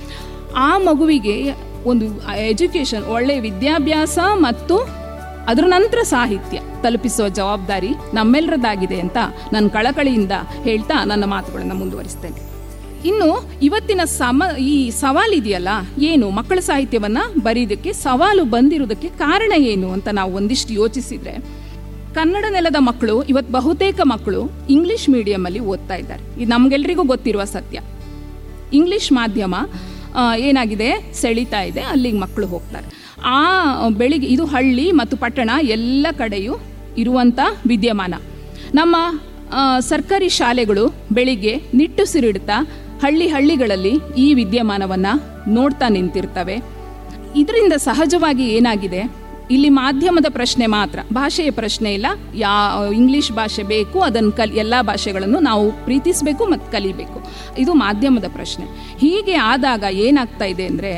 ಆ ಮಗುವಿಗೆ ಒಂದು ಎಜುಕೇಷನ್ ಒಳ್ಳೆಯ ವಿದ್ಯಾಭ್ಯಾಸ ಮತ್ತು ಅದರ ನಂತರ ಸಾಹಿತ್ಯ ತಲುಪಿಸುವ ಜವಾಬ್ದಾರಿ ನಮ್ಮೆಲ್ಲರದಾಗಿದೆ ಅಂತ ನಾನು ಕಳಕಳಿಯಿಂದ ಹೇಳ್ತಾ ನನ್ನ ಮಾತುಗಳನ್ನು ಮುಂದುವರಿಸ್ತೇನೆ ಇನ್ನು ಇವತ್ತಿನ ಸಮ ಈ ಸವಾಲಿದೆಯಲ್ಲ ಏನು ಮಕ್ಕಳ ಸಾಹಿತ್ಯವನ್ನ ಬರೀದಕ್ಕೆ ಸವಾಲು ಬಂದಿರೋದಕ್ಕೆ ಕಾರಣ ಏನು ಅಂತ ನಾವು ಒಂದಿಷ್ಟು ಯೋಚಿಸಿದ್ರೆ ಕನ್ನಡ ನೆಲದ ಮಕ್ಕಳು ಇವತ್ತು ಬಹುತೇಕ ಮಕ್ಕಳು ಇಂಗ್ಲಿಷ್ ಮೀಡಿಯಮಲ್ಲಿ ಓದ್ತಾ ಇದ್ದಾರೆ ಇದು ನಮ್ಗೆಲ್ರಿಗೂ ಗೊತ್ತಿರುವ ಸತ್ಯ ಇಂಗ್ಲಿಷ್ ಮಾಧ್ಯಮ ಆ, ಏನಾಗಿದೆ ಸೆಳೀತಾ ಇದೆ ಅಲ್ಲಿಗೆ ಮಕ್ಕಳು ಹೋಗ್ತಾರೆ ಆ ಬೆಳಿಗ್ಗೆ ಇದು ಹಳ್ಳಿ ಮತ್ತು ಪಟ್ಟಣ ಎಲ್ಲ ಕಡೆಯೂ ಇರುವಂಥ ವಿದ್ಯಮಾನ ನಮ್ಮ ಆ, ಸರ್ಕಾರಿ ಶಾಲೆಗಳು ಬೆಳಿಗ್ಗೆ ನಿಟ್ಟುಸಿರಿಡ್ತಾ ಹಳ್ಳಿ ಹಳ್ಳಿಗಳಲ್ಲಿ ಈ ವಿದ್ಯಮಾನವನ್ನು ನೋಡ್ತಾ ನಿಂತಿರ್ತವೆ ಇದರಿಂದ ಸಹಜವಾಗಿ ಏನಾಗಿದೆ ಇಲ್ಲಿ ಮಾಧ್ಯಮದ ಪ್ರಶ್ನೆ ಮಾತ್ರ ಭಾಷೆಯ ಪ್ರಶ್ನೆ ಇಲ್ಲ ಯಾ ಇಂಗ್ಲಿಷ್ ಭಾಷೆ ಬೇಕು ಅದನ್ನು ಕಲ್ ಎಲ್ಲ ಭಾಷೆಗಳನ್ನು ನಾವು ಪ್ರೀತಿಸಬೇಕು ಮತ್ತು ಕಲಿಬೇಕು ಇದು ಮಾಧ್ಯಮದ ಪ್ರಶ್ನೆ ಹೀಗೆ ಆದಾಗ ಏನಾಗ್ತಾ ಇದೆ ಅಂದರೆ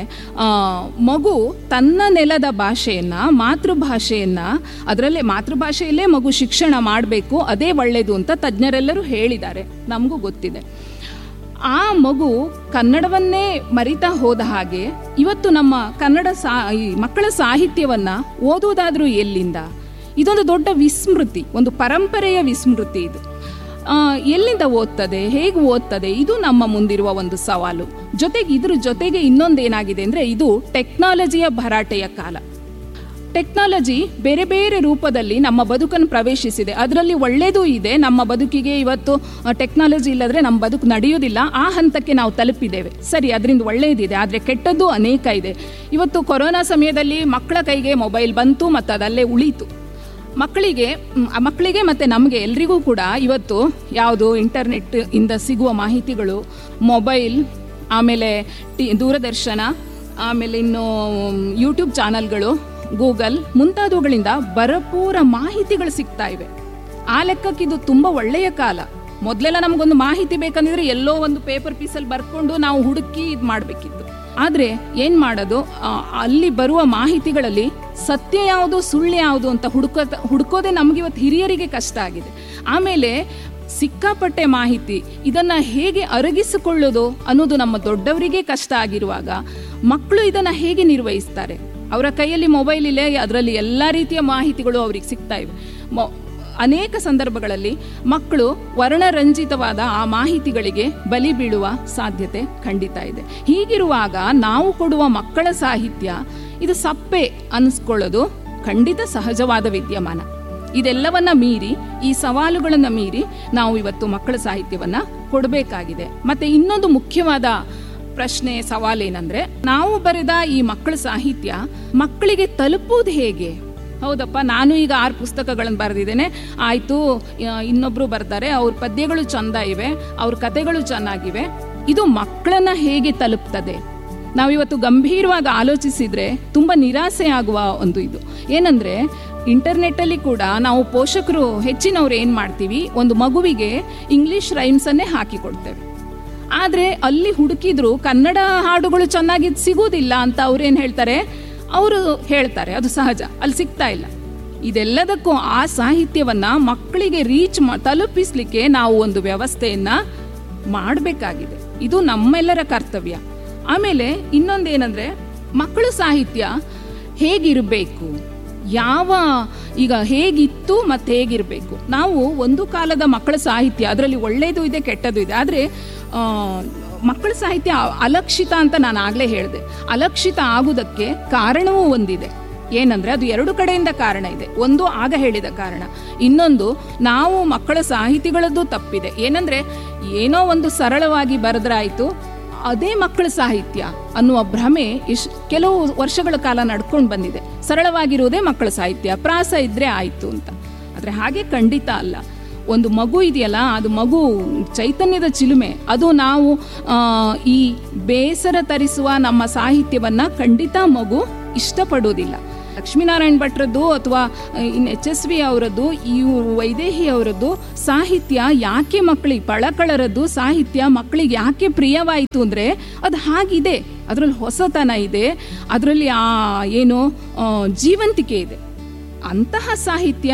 ಮಗು ತನ್ನ ನೆಲದ ಭಾಷೆಯನ್ನು ಮಾತೃಭಾಷೆಯನ್ನು ಅದರಲ್ಲೇ ಮಾತೃಭಾಷೆಯಲ್ಲೇ ಮಗು ಶಿಕ್ಷಣ ಮಾಡಬೇಕು ಅದೇ ಒಳ್ಳೆಯದು ಅಂತ ತಜ್ಞರೆಲ್ಲರೂ ಹೇಳಿದ್ದಾರೆ ನಮಗೂ ಗೊತ್ತಿದೆ ಆ ಮಗು ಕನ್ನಡವನ್ನೇ ಮರಿತಾ ಹೋದ ಹಾಗೆ ಇವತ್ತು ನಮ್ಮ ಕನ್ನಡ ಸಾ ಈ ಮಕ್ಕಳ ಸಾಹಿತ್ಯವನ್ನ ಓದುವುದಾದ್ರೂ ಎಲ್ಲಿಂದ ಇದೊಂದು ದೊಡ್ಡ ವಿಸ್ಮೃತಿ ಒಂದು ಪರಂಪರೆಯ ವಿಸ್ಮೃತಿ ಇದು ಆ, ಎಲ್ಲಿಂದ ಓದ್ತದೆ ಹೇಗೆ ಓದ್ತದೆ ಇದು ನಮ್ಮ ಮುಂದಿರುವ ಒಂದು ಸವಾಲು ಜೊತೆಗೆ ಇದ್ರ ಜೊತೆಗೆ ಇನ್ನೊಂದೇನಾಗಿದೆ ಅಂದರೆ ಇದು ಟೆಕ್ನಾಲಜಿಯ ಭರಾಟೆಯ ಕಾಲ ಟೆಕ್ನಾಲಜಿ ಬೇರೆ ಬೇರೆ ರೂಪದಲ್ಲಿ ನಮ್ಮ ಬದುಕನ್ನು ಪ್ರವೇಶಿಸಿದೆ ಅದರಲ್ಲಿ ಒಳ್ಳೆಯದೂ ಇದೆ ನಮ್ಮ ಬದುಕಿಗೆ ಇವತ್ತು ಟೆಕ್ನಾಲಜಿ ಇಲ್ಲದ್ರೆ ನಮ್ಮ ಬದುಕು ನಡೆಯೋದಿಲ್ಲ ಆ ಹಂತಕ್ಕೆ ನಾವು ತಲುಪಿದ್ದೇವೆ ಸರಿ ಅದರಿಂದ ಒಳ್ಳೆಯದಿದೆ ಆದರೆ ಕೆಟ್ಟದ್ದು ಅನೇಕ ಇದೆ ಇವತ್ತು ಕೊರೋನಾ ಸಮಯದಲ್ಲಿ ಮಕ್ಕಳ ಕೈಗೆ ಮೊಬೈಲ್ ಬಂತು ಮತ್ತು ಅದಲ್ಲೇ ಉಳೀತು ಮಕ್ಕಳಿಗೆ ಮ್, ಆ ಮಕ್ಕಳಿಗೆ ಮತ್ತು ನಮಗೆ ಎಲ್ರಿಗೂ ಕೂಡ ಇವತ್ತು ಯಾವುದು ಇಂಟರ್ನೆಟ್ ಇಂದ ಸಿಗುವ ಮಾಹಿತಿಗಳು ಮೊಬೈಲ್ ಆಮೇಲೆ ಟಿ ದೂರದರ್ಶನ ಆಮೇಲೆ ಇನ್ನು ಯೂಟ್ಯೂಬ್ ಚಾನಲ್ಗಳು ಗೂಗಲ್ ಮುಂತಾದವುಗಳಿಂದ ಭರಪೂರ ಮಾಹಿತಿಗಳು ಸಿಗ್ತಾ ಇವೆ ಆ ಲೆಕ್ಕಕ್ಕೆ ಇದು ತುಂಬ ಒಳ್ಳೆಯ ಕಾಲ ಮೊದಲೆಲ್ಲ ನಮಗೊಂದು ಮಾಹಿತಿ ಬೇಕಂದ್ರೆ ಎಲ್ಲೋ ಒಂದು ಪೇಪರ್ ಪೀಸಲ್ಲಿ ಬರ್ಕೊಂಡು ನಾವು ಹುಡುಕಿ ಇದು ಮಾಡಬೇಕಿತ್ತು ಆದರೆ ಏನು ಮಾಡೋದು ಆ, ಅಲ್ಲಿ ಬರುವ ಮಾಹಿತಿಗಳಲ್ಲಿ ಸತ್ಯ ಯಾವುದು ಸುಳ್ಳು ಯಾವುದು ಅಂತ ಹುಡುಕೋ ಹುಡುಕೋದೇ ನಮಗಿವತ್ತು ಹಿರಿಯರಿಗೆ ಕಷ್ಟ ಆಗಿದೆ ಆಮೇಲೆ ಸಿಕ್ಕಾಪಟ್ಟೆ ಮಾಹಿತಿ ಇದನ್ನು ಹೇಗೆ ಅರಗಿಸಿಕೊಳ್ಳೋದು ಅನ್ನೋದು ನಮ್ಮ ದೊಡ್ಡವರಿಗೆ ಕಷ್ಟ ಆಗಿರುವಾಗ ಮಕ್ಕಳು ಇದನ್ನು ಹೇಗೆ ನಿರ್ವಹಿಸ್ತಾರೆ ಅವರ ಕೈಯಲ್ಲಿ ಮೊಬೈಲ್ ಇದೆ ಅದರಲ್ಲಿ ಎಲ್ಲ ರೀತಿಯ ಮಾಹಿತಿಗಳು ಅವ್ರಿಗೆ ಸಿಗ್ತಾ ಇವೆ ಮೊ- ಅನೇಕ ಸಂದರ್ಭಗಳಲ್ಲಿ ಮಕ್ಕಳು ವರ್ಣರಂಜಿತವಾದ ಆ ಮಾಹಿತಿಗಳಿಗೆ ಬಲಿ ಬೀಳುವ ಸಾಧ್ಯತೆ ಖಂಡಿತ ಇದೆ ಹೀಗಿರುವಾಗ ನಾವು ಕೊಡುವ ಮಕ್ಕಳ ಸಾಹಿತ್ಯ ಇದು ಸಪ್ಪೆ ಅನಿಸ್ಕೊಳ್ಳೋದು ಖಂಡಿತ ಸಹಜವಾದ ವಿದ್ಯಮಾನ ಇದೆಲ್ಲವನ್ನ ಮೀರಿ ಈ ಸವಾಲುಗಳನ್ನು ಮೀರಿ ನಾವು ಇವತ್ತು ಮಕ್ಕಳ ಸಾಹಿತ್ಯವನ್ನ ಕೊಡಬೇಕಾಗಿದೆ ಮತ್ತೆ ಇನ್ನೊಂದು ಮುಖ್ಯವಾದ ಪ್ರಶ್ನೆ ಸವಾಲೇನಂದ್ರೆ ನಾವು ಬರೆದ ಈ ಮಕ್ಕಳ ಸಾಹಿತ್ಯ ಮಕ್ಕಳಿಗೆ ತಲುಪುವುದು ಹೇಗೆ ಹೌದಪ್ಪ ನಾನು ಈಗ ಆರು ಪುಸ್ತಕಗಳನ್ನು ಬರೆದಿದ್ದೇನೆ ಆಯಿತು ಇನ್ನೊಬ್ಬರು ಬರ್ತಾರೆ ಅವ್ರ ಪದ್ಯಗಳು ಚಂದ ಇವೆ ಅವ್ರ ಕತೆಗಳು ಚೆನ್ನಾಗಿವೆ ಇದು ಮಕ್ಕಳನ್ನ ಹೇಗೆ ತಲುಪ್ತದೆ ನಾವಿವತ್ತು ಗಂಭೀರವಾಗಿ ಆಲೋಚಿಸಿದ್ರೆ ತುಂಬ ನಿರಾಸೆ ಆಗುವ ಒಂದು ಇದು ಏನಂದ್ರೆ ಇಂಟರ್ನೆಟ್ಟಲ್ಲಿ ಕೂಡ ನಾವು ಪೋಷಕರು ಹೆಚ್ಚಿನವ್ರು ಏನು ಮಾಡ್ತೀವಿ ಒಂದು ಮಗುವಿಗೆ ಇಂಗ್ಲಿಷ್ ರೈಮ್ಸನ್ನೇ ಹಾಕಿ ಕೊಡ್ತೇವೆ ಆದರೆ ಅಲ್ಲಿ ಹುಡುಕಿದ್ರು ಕನ್ನಡ ಹಾಡುಗಳು ಚೆನ್ನಾಗಿ ಸಿಗುವುದಿಲ್ಲ ಅಂತ ಅವ್ರೇನು ಹೇಳ್ತಾರೆ ಅವರು ಹೇಳ್ತಾರೆ ಅದು ಸಹಜ ಅಲ್ಲಿ ಸಿಗ್ತಾ ಇಲ್ಲ ಇದೆಲ್ಲದಕ್ಕೂ ಆ ಸಾಹಿತ್ಯವನ್ನ ಮಕ್ಕಳಿಗೆ ರೀಚ್ ತಲುಪಿಸ್ಲಿಕ್ಕೆ ನಾವು ಒಂದು ವ್ಯವಸ್ಥೆಯನ್ನ ಮಾಡಬೇಕಾಗಿದೆ ಇದು ನಮ್ಮೆಲ್ಲರ ಕರ್ತವ್ಯ ಆಮೇಲೆ ಇನ್ನೊಂದೇನಂದ್ರೆ ಮಕ್ಕಳ ಸಾಹಿತ್ಯ ಹೇಗಿರಬೇಕು ಯಾವ ಈಗ ಹೇಗಿತ್ತು ಮತ್ತು ಹೇಗಿರಬೇಕು ನಾವು ಒಂದು ಕಾಲದ ಮಕ್ಕಳ ಸಾಹಿತ್ಯ ಅದರಲ್ಲಿ ಒಳ್ಳೆಯದು ಇದೆ ಕೆಟ್ಟದ್ದು ಇದೆ ಆದರೆ ಮಕ್ಕಳ ಸಾಹಿತ್ಯ ಅಲಕ್ಷಿತ ಅಂತ ನಾನು ಆಗಲೇ ಹೇಳಿದೆ ಅಲಕ್ಷಿತ ಆಗುವುದಕ್ಕೆ ಕಾರಣವೂ ಒಂದಿದೆ ಏನಂದ್ರೆ ಅದು ಎರಡು ಕಡೆಯಿಂದ ಕಾರಣ ಇದೆ ಒಂದು ಆಗ ಹೇಳಿದ ಕಾರಣ ಇನ್ನೊಂದು ನಾವು ಮಕ್ಕಳ ಸಾಹಿತಿಗಳದ್ದು ತಪ್ಪಿದೆ ಏನಂದ್ರೆ ಏನೋ ಒಂದು ಸರಳವಾಗಿ ಬರೆದ್ರಾಯ್ತು ಅದೇ ಮಕ್ಕಳ ಸಾಹಿತ್ಯ ಅನ್ನುವ ಭ್ರಮೆ ಇಶ್ ಕೆಲವು ವರ್ಷಗಳ ಕಾಲ ನಡ್ಕೊಂಡು ಬಂದಿದೆ ಸರಳವಾಗಿರುವುದೇ ಮಕ್ಕಳ ಸಾಹಿತ್ಯ ಪ್ರಾಸ ಇದ್ರೆ ಆಯ್ತು ಅಂತ ಆದರೆ ಹಾಗೆ ಖಂಡಿತ ಅಲ್ಲ ಒಂದು ಮಗು ಇದೆಯಲ್ಲ ಅದು ಮಗು ಚೈತನ್ಯದ ಚಿಲುಮೆ ಅದು ನಾವು ಆ, ಈ ಬೇಸರ ತರಿಸುವ ನಮ್ಮ ಸಾಹಿತ್ಯವನ್ನ ಖಂಡಿತ ಮಗು ಇಷ್ಟಪಡುವುದಿಲ್ಲ ಲಕ್ಷ್ಮೀನಾರಾಯಣ ಭಟ್ರದ್ದು ಅಥವಾ ಇನ್ನು ಎಚ್ ಎಸ್ ವಿ ಅವರದ್ದು ಈ ವೈದೇಹಿ ಅವರದ್ದು ಸಾಹಿತ್ಯ ಯಾಕೆ ಮಕ್ಕಳಿಗೆ ಪಳಕಳರದ್ದು ಸಾಹಿತ್ಯ ಮಕ್ಕಳಿಗೆ ಯಾಕೆ ಪ್ರಿಯವಾಯಿತು ಅಂದರೆ ಅದು ಹಾಗಿದೆ ಅದರಲ್ಲಿ ಹೊಸತನ ಇದೆ ಅದರಲ್ಲಿ ಆ ಏನು ಆ, ಜೀವಂತಿಕೆ ಇದೆ ಅಂತಹ ಸಾಹಿತ್ಯ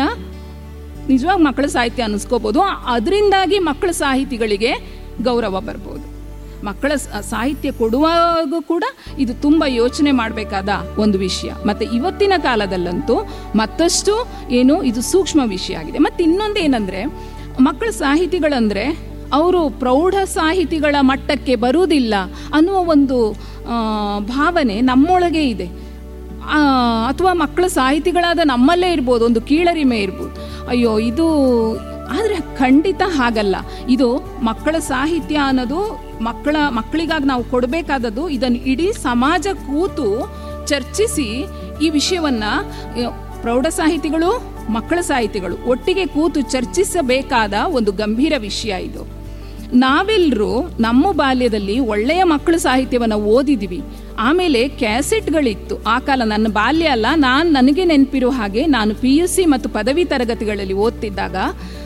ನಿಜವಾಗಿ ಮಕ್ಕಳ ಸಾಹಿತ್ಯ ಅನ್ನಿಸ್ಕೋಬೋದು ಅದರಿಂದಾಗಿ ಮಕ್ಕಳ ಸಾಹಿತಿಗಳಿಗೆ ಗೌರವ ಬರ್ಬೋದು ಮಕ್ಕಳ ಸ- ಸಾಹಿತ್ಯ ಕೊಡುವಾಗ ಕೂಡ ಇದು ತುಂಬ ಯೋಚನೆ ಮಾಡಬೇಕಾದ ಒಂದು ವಿಷಯ ಮತ್ತು ಇವತ್ತಿನ ಕಾಲದಲ್ಲಂತೂ ಮತ್ತಷ್ಟು ಏನು ಇದು ಸೂಕ್ಷ್ಮ ವಿಷಯ ಆಗಿದೆ ಮತ್ತು ಇನ್ನೊಂದು ಏನಂದರೆ ಮಕ್ಕಳ ಸಾಹಿತಿಗಳಂದರೆ ಅವರು ಪ್ರೌಢ ಸಾಹಿತಿಗಳ ಮಟ್ಟಕ್ಕೆ ಬರುವುದಿಲ್ಲ ಅನ್ನುವ ಒಂದು ಆ, ಭಾವನೆ ನಮ್ಮೊಳಗೆ ಇದೆ ಆ, ಅಥವಾ ಮಕ್ಕಳ ಸಾಹಿತಿಗಳಾದ ನಮ್ಮಲ್ಲೇ ಇರ್ಬೋದು ಒಂದು ಕೀಳರಿಮೆ ಇರ್ಬೋದು ಅಯ್ಯೋ ಇದು ಆದರೆ ಖಂಡಿತ ಹಾಗಲ್ಲ ಇದು ಮಕ್ಕಳ ಸಾಹಿತ್ಯ ಅನ್ನೋದು ಮಕ್ಕಳ ಮಕ್ಕಳಿಗಾಗಿ ನಾವು ಕೊಡಬೇಕಾದದ್ದು ಇದನ್ನು ಇಡೀ ಸಮಾಜ ಕೂತು ಚರ್ಚಿಸಿ ಈ ವಿಷಯವನ್ನ ಆ, ಪ್ರೌಢ ಸಾಹಿತಿಗಳು ಮಕ್ಕಳ ಸಾಹಿತಿಗಳು ಒಟ್ಟಿಗೆ ಕೂತು ಚರ್ಚಿಸಬೇಕಾದ ಒಂದು ಗಂಭೀರ ವಿಷಯ ಇದು ನಾವೆಲ್ಲರೂ ನಮ್ಮ ಬಾಲ್ಯದಲ್ಲಿ ಒಳ್ಳೆಯ ಮಕ್ಕಳ ಸಾಹಿತ್ಯವನ್ನು ಓದಿದ್ವಿ ಆಮೇಲೆ ಕ್ಯಾಸೆಟ್ಗಳಿತ್ತು ಆ ಕಾಲ ನನ್ನ ಬಾಲ್ಯ ಅಲ್ಲ ನಾನು ನನಗೆ ನೆನಪಿರೋ ಹಾಗೆ ನಾನು ಪಿ ಯು ಸಿ ಮತ್ತು ಪದವಿ ತರಗತಿಗಳಲ್ಲಿ ಓದ್ತಿದ್ದಾಗ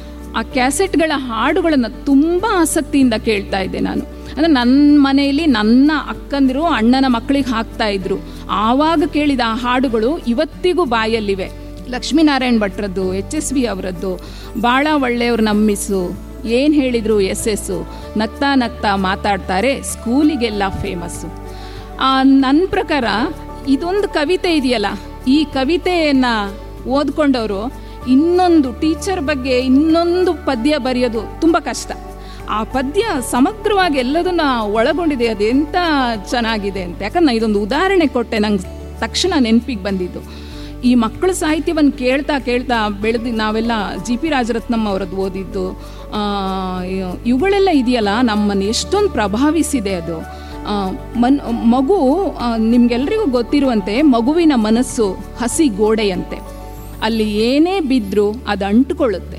ಆ ಕ್ಯಾಸೆಟ್ಗಳ ಹಾಡುಗಳನ್ನು ತುಂಬ ಆಸಕ್ತಿಯಿಂದ ಕೇಳ್ತಾ ಇದ್ದೆ ನಾನು ಅಂದರೆ ನನ್ನ ಮನೆಯಲ್ಲಿ ನನ್ನ ಅಕ್ಕಂದಿರು ಅಣ್ಣನ ಮಕ್ಕಳಿಗೆ ಹಾಕ್ತಾ ಇದ್ರು ಆವಾಗ ಕೇಳಿದ ಆ ಹಾಡುಗಳು ಇವತ್ತಿಗೂ ಬಾಯಲ್ಲಿವೆ ಲಕ್ಷ್ಮೀನಾರಾಯಣ ಭಟ್ರದ್ದು ಎಚ್ ಎಸ್ ವಿ ಅವರದ್ದು ಭಾಳ ಒಳ್ಳೆಯವ್ರು ನಮ್ಮಿಸು ಏನು ಹೇಳಿದ್ರು ಎಸ್ ಎಸ್ಸು ನಗ್ತಾ ನಗ್ತಾ ಮಾತಾಡ್ತಾರೆ ಸ್ಕೂಲಿಗೆಲ್ಲ ಫೇಮಸ್ಸು ನನ್ನ ಪ್ರಕಾರ ಇದೊಂದು ಕವಿತೆ ಇದೆಯಲ್ಲ ಈ ಕವಿತೆಯನ್ನು ಓದ್ಕೊಂಡವರು ಇನ್ನೊಂದು ಟೀಚರ್ ಬಗ್ಗೆ ಇನ್ನೊಂದು ಪದ್ಯ ಬರೆಯೋದು ತುಂಬ ಕಷ್ಟ ಆ ಪದ್ಯ ಸಮಗ್ರವಾಗಿ ಎಲ್ಲದನ್ನ ಒಳಗೊಂಡಿದೆ ಅದೆಂತ ಚೆನ್ನಾಗಿದೆ ಅಂತ ಯಾಕಂದ್ರೆ ನಾನು ಇದೊಂದು ಉದಾಹರಣೆ ಕೊಟ್ಟೆ ನಂಗೆ ತಕ್ಷಣ ನೆನಪಿಗೆ ಬಂದಿದ್ದು ಈ ಮಕ್ಕಳ ಸಾಹಿತ್ಯವನ್ನು ಕೇಳ್ತಾ ಕೇಳ್ತಾ ಬೆಳೆದು ನಾವೆಲ್ಲ ಜಿ ಪಿ ರಾಜರತ್ನಂ ಅವರದ್ದು ಓದಿದ್ದು ಆ, ಇವ್- ಇವುಗಳೆಲ್ಲ ಇದೆಯಲ್ಲ ನಮ್ಮನ್ನು ಎಷ್ಟೊಂದು ಪ್ರಭಾವಿಸಿದೆ ಅದು ಆ, ಮನ್ ಮಗು ಆ, ನಿಮ್ಗೆಲ್ರಿಗೂ ಗೊತ್ತಿರುವಂತೆ ಮಗುವಿನ ಮನಸ್ಸು ಹಸಿ ಗೋಡೆಯಂತೆ ಅಲ್ಲಿ ಏನೇ ಬಿದ್ದರೂ ಅದು ಅಂಟುಕೊಳ್ಳುತ್ತೆ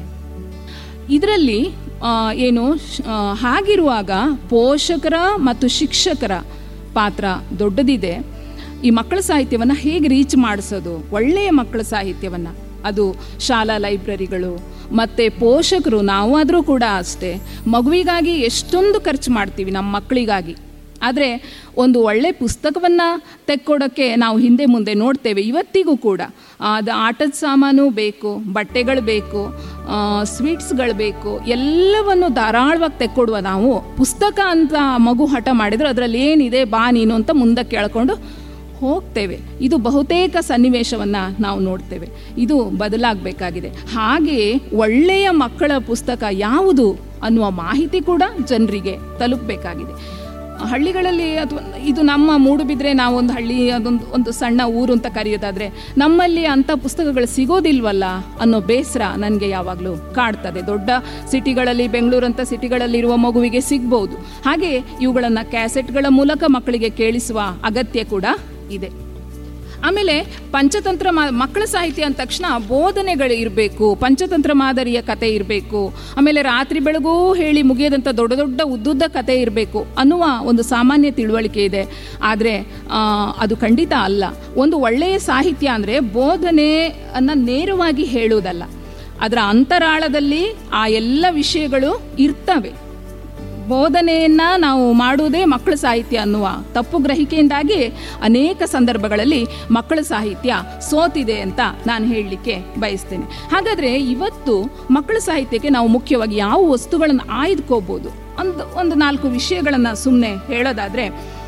ಇದರಲ್ಲಿ ಏನು ಶ್- ಆ, ಹಾಗಿರುವಾಗ ಪೋಷಕರ ಮತ್ತು ಶಿಕ್ಷಕರ ಪಾತ್ರ ದೊಡ್ಡದಿದೆ ಈ ಮಕ್ಕಳ ಸಾಹಿತ್ಯವನ್ನು ಹೇಗೆ ರೀಚ್ ಮಾಡಿಸೋದು ಒಳ್ಳೆಯ ಮಕ್ಕಳ ಸಾಹಿತ್ಯವನ್ನು ಅದು ಶಾಲಾ ಲೈಬ್ರರಿಗಳು ಮತ್ತು ಪೋಷಕರು ನಾವಾದರೂ ಕೂಡ ಅಷ್ಟೇ ಮಗುವಿಗಾಗಿ ಎಷ್ಟೊಂದು ಖರ್ಚು ಮಾಡ್ತೀವಿ ನಮ್ಮ ಮಕ್ಕಳಿಗಾಗಿ ಆದರೆ ಒಂದು ಒಳ್ಳೆ ಪುಸ್ತಕವನ್ನು ತೆಕ್ಕೊಡೋಕ್ಕೆ ನಾವು ಹಿಂದೆ ಮುಂದೆ ನೋಡ್ತೇವೆ ಇವತ್ತಿಗೂ ಕೂಡ ಅದು ಆಟದ ಸಾಮಾನು ಬೇಕು ಬಟ್ಟೆಗಳು ಬೇಕು ಸ್ವೀಟ್ಸ್ಗಳು ಬೇಕು ಎಲ್ಲವನ್ನು ಧಾರಾಳವಾಗಿ ತೆಕ್ಕೊಡುವ ನಾವು ಪುಸ್ತಕ ಅಂತ ಮಗು ಹಠ ಮಾಡಿದ್ರೆ ಅದರಲ್ಲಿ ಏನಿದೆ ಬಾ ನೀನು ಅಂತ ಮುಂದಕ್ಕೆ ಕೇಳ್ಕೊಂಡು ಹೋಗ್ತೇವೆ ಇದು ಬಹುತೇಕ ಸನ್ನಿವೇಶವನ್ನು ನಾವು ನೋಡ್ತೇವೆ ಇದು ಬದಲಾಗಬೇಕಾಗಿದೆ ಹಾಗೆಯೇ ಒಳ್ಳೆಯ ಮಕ್ಕಳ ಪುಸ್ತಕ ಯಾವುದು ಅನ್ನುವ ಮಾಹಿತಿ ಕೂಡ ಜನರಿಗೆ ತಲುಪಬೇಕಾಗಿದೆ ಹಳ್ಳಿಗಳಲ್ಲಿ ಅಥವಾ ಇದು ನಮ್ಮ ಮೂಡುಬಿದ್ರೆ ನಾವೊಂದು ಹಳ್ಳಿ ಅದೊಂದು ಒಂದು ಸಣ್ಣ ಊರು ಅಂತ ಕರೆಯೋದಾದರೆ ನಮ್ಮಲ್ಲಿ ಅಂಥ ಪುಸ್ತಕಗಳು ಸಿಗೋದಿಲ್ವಲ್ಲ ಅನ್ನೋ ಬೇಸರ ನನಗೆ ಯಾವಾಗಲೂ ಕಾಡ್ತದೆ ದೊಡ್ಡ ಸಿಟಿಗಳಲ್ಲಿ ಬೆಂಗಳೂರಂಥ ಸಿಟಿಗಳಲ್ಲಿರುವ ಮಗುವಿಗೆ ಸಿಗ್ಬೋದು ಹಾಗೆ ಇವುಗಳನ್ನು ಕ್ಯಾಸೆಟ್ಗಳ ಮೂಲಕ ಮಕ್ಕಳಿಗೆ ಕೇಳಿಸುವ ಅಗತ್ಯ ಕೂಡ ಇದೆ ಆಮೇಲೆ ಪಂಚತಂತ್ರ ಮಾ ಮಕ್ಕಳ ಸಾಹಿತ್ಯ ಅಂದ ತಕ್ಷಣ ಬೋಧನೆಗಳು ಇರಬೇಕು ಪಂಚತಂತ್ರ ಮಾದರಿಯ ಕತೆ ಇರಬೇಕು ಆಮೇಲೆ ರಾತ್ರಿ ಬೆಳಗೂ ಹೇಳಿ ಮುಗಿಯದಂಥ ದೊಡ್ಡ ದೊಡ್ಡ ಉದ್ದುದ್ದ ಕತೆ ಇರಬೇಕು ಅನ್ನುವ ಒಂದು ಸಾಮಾನ್ಯ ತಿಳುವಳಿಕೆ ಇದೆ ಆದರೆ ಅದು ಖಂಡಿತ ಅಲ್ಲ ಒಂದು ಒಳ್ಳೆಯ ಸಾಹಿತ್ಯ ಅಂದರೆ ಬೋಧನೆಯನ್ನು ನೇರವಾಗಿ ಹೇಳುವುದಲ್ಲ ಅದರ ಅಂತರಾಳದಲ್ಲಿ ಆ ಎಲ್ಲ ವಿಷಯಗಳು ಇರ್ತವೆ ಬೋಧನೆಯನ್ನು ನಾವು ಮಾಡುವುದೇ ಮಕ್ಕಳ ಸಾಹಿತ್ಯ ಅನ್ನುವ ತಪ್ಪು ಗ್ರಹಿಕೆಯಿಂದಾಗಿ ಅನೇಕ ಸಂದರ್ಭಗಳಲ್ಲಿ ಮಕ್ಕಳ ಸಾಹಿತ್ಯ ಸೋತಿದೆ ಅಂತ ನಾನು ಹೇಳಲಿಕ್ಕೆ ಬಯಸ್ತೇನೆ ಹಾಗಾದರೆ ಇವತ್ತು ಮಕ್ಕಳ ಸಾಹಿತ್ಯಕ್ಕೆ ನಾವು ಮುಖ್ಯವಾಗಿ ಯಾವ ವಸ್ತುಗಳನ್ನು ಆಯ್ದುಕೋಬೋದು ಒಂದು ಒಂದು ನಾಲ್ಕು ವಿಷಯಗಳನ್ನು ಸುಮ್ಮನೆ ಹೇಳೋದಾದರೆ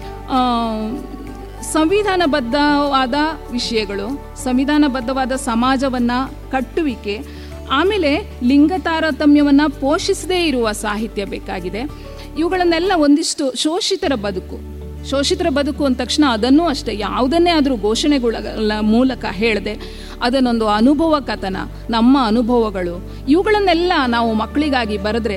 ಸಂವಿಧಾನಬದ್ಧವಾದ ವಿಷಯಗಳು ಸಂವಿಧಾನಬದ್ಧವಾದ ಸಮಾಜವನ್ನು ಕಟ್ಟುವಿಕೆ ಆಮೇಲೆ ಲಿಂಗ ತಾರತಮ್ಯವನ್ನು ಪೋಷಿಸದೇ ಇರುವ ಸಾಹಿತ್ಯ ಬೇಕಾಗಿದೆ ಇವುಗಳನ್ನೆಲ್ಲ ಒಂದಿಷ್ಟು ಶೋಷಿತರ ಬದುಕು ಶೋಷಿತರ ಬದುಕು ಅಂದ ತಕ್ಷಣ ಅದನ್ನೂ ಅಷ್ಟೇ ಯಾವುದನ್ನೇ ಆದರೂ ಘೋಷಣೆಗಳ ಮೂಲಕ ಹೇಳದೆ ಅದನ್ನೊಂದು ಅನುಭವ ಕಥನ ನಮ್ಮ ಅನುಭವಗಳು ಇವುಗಳನ್ನೆಲ್ಲ ನಾವು ಮಕ್ಕಳಿಗಾಗಿ ಬರೆದ್ರೆ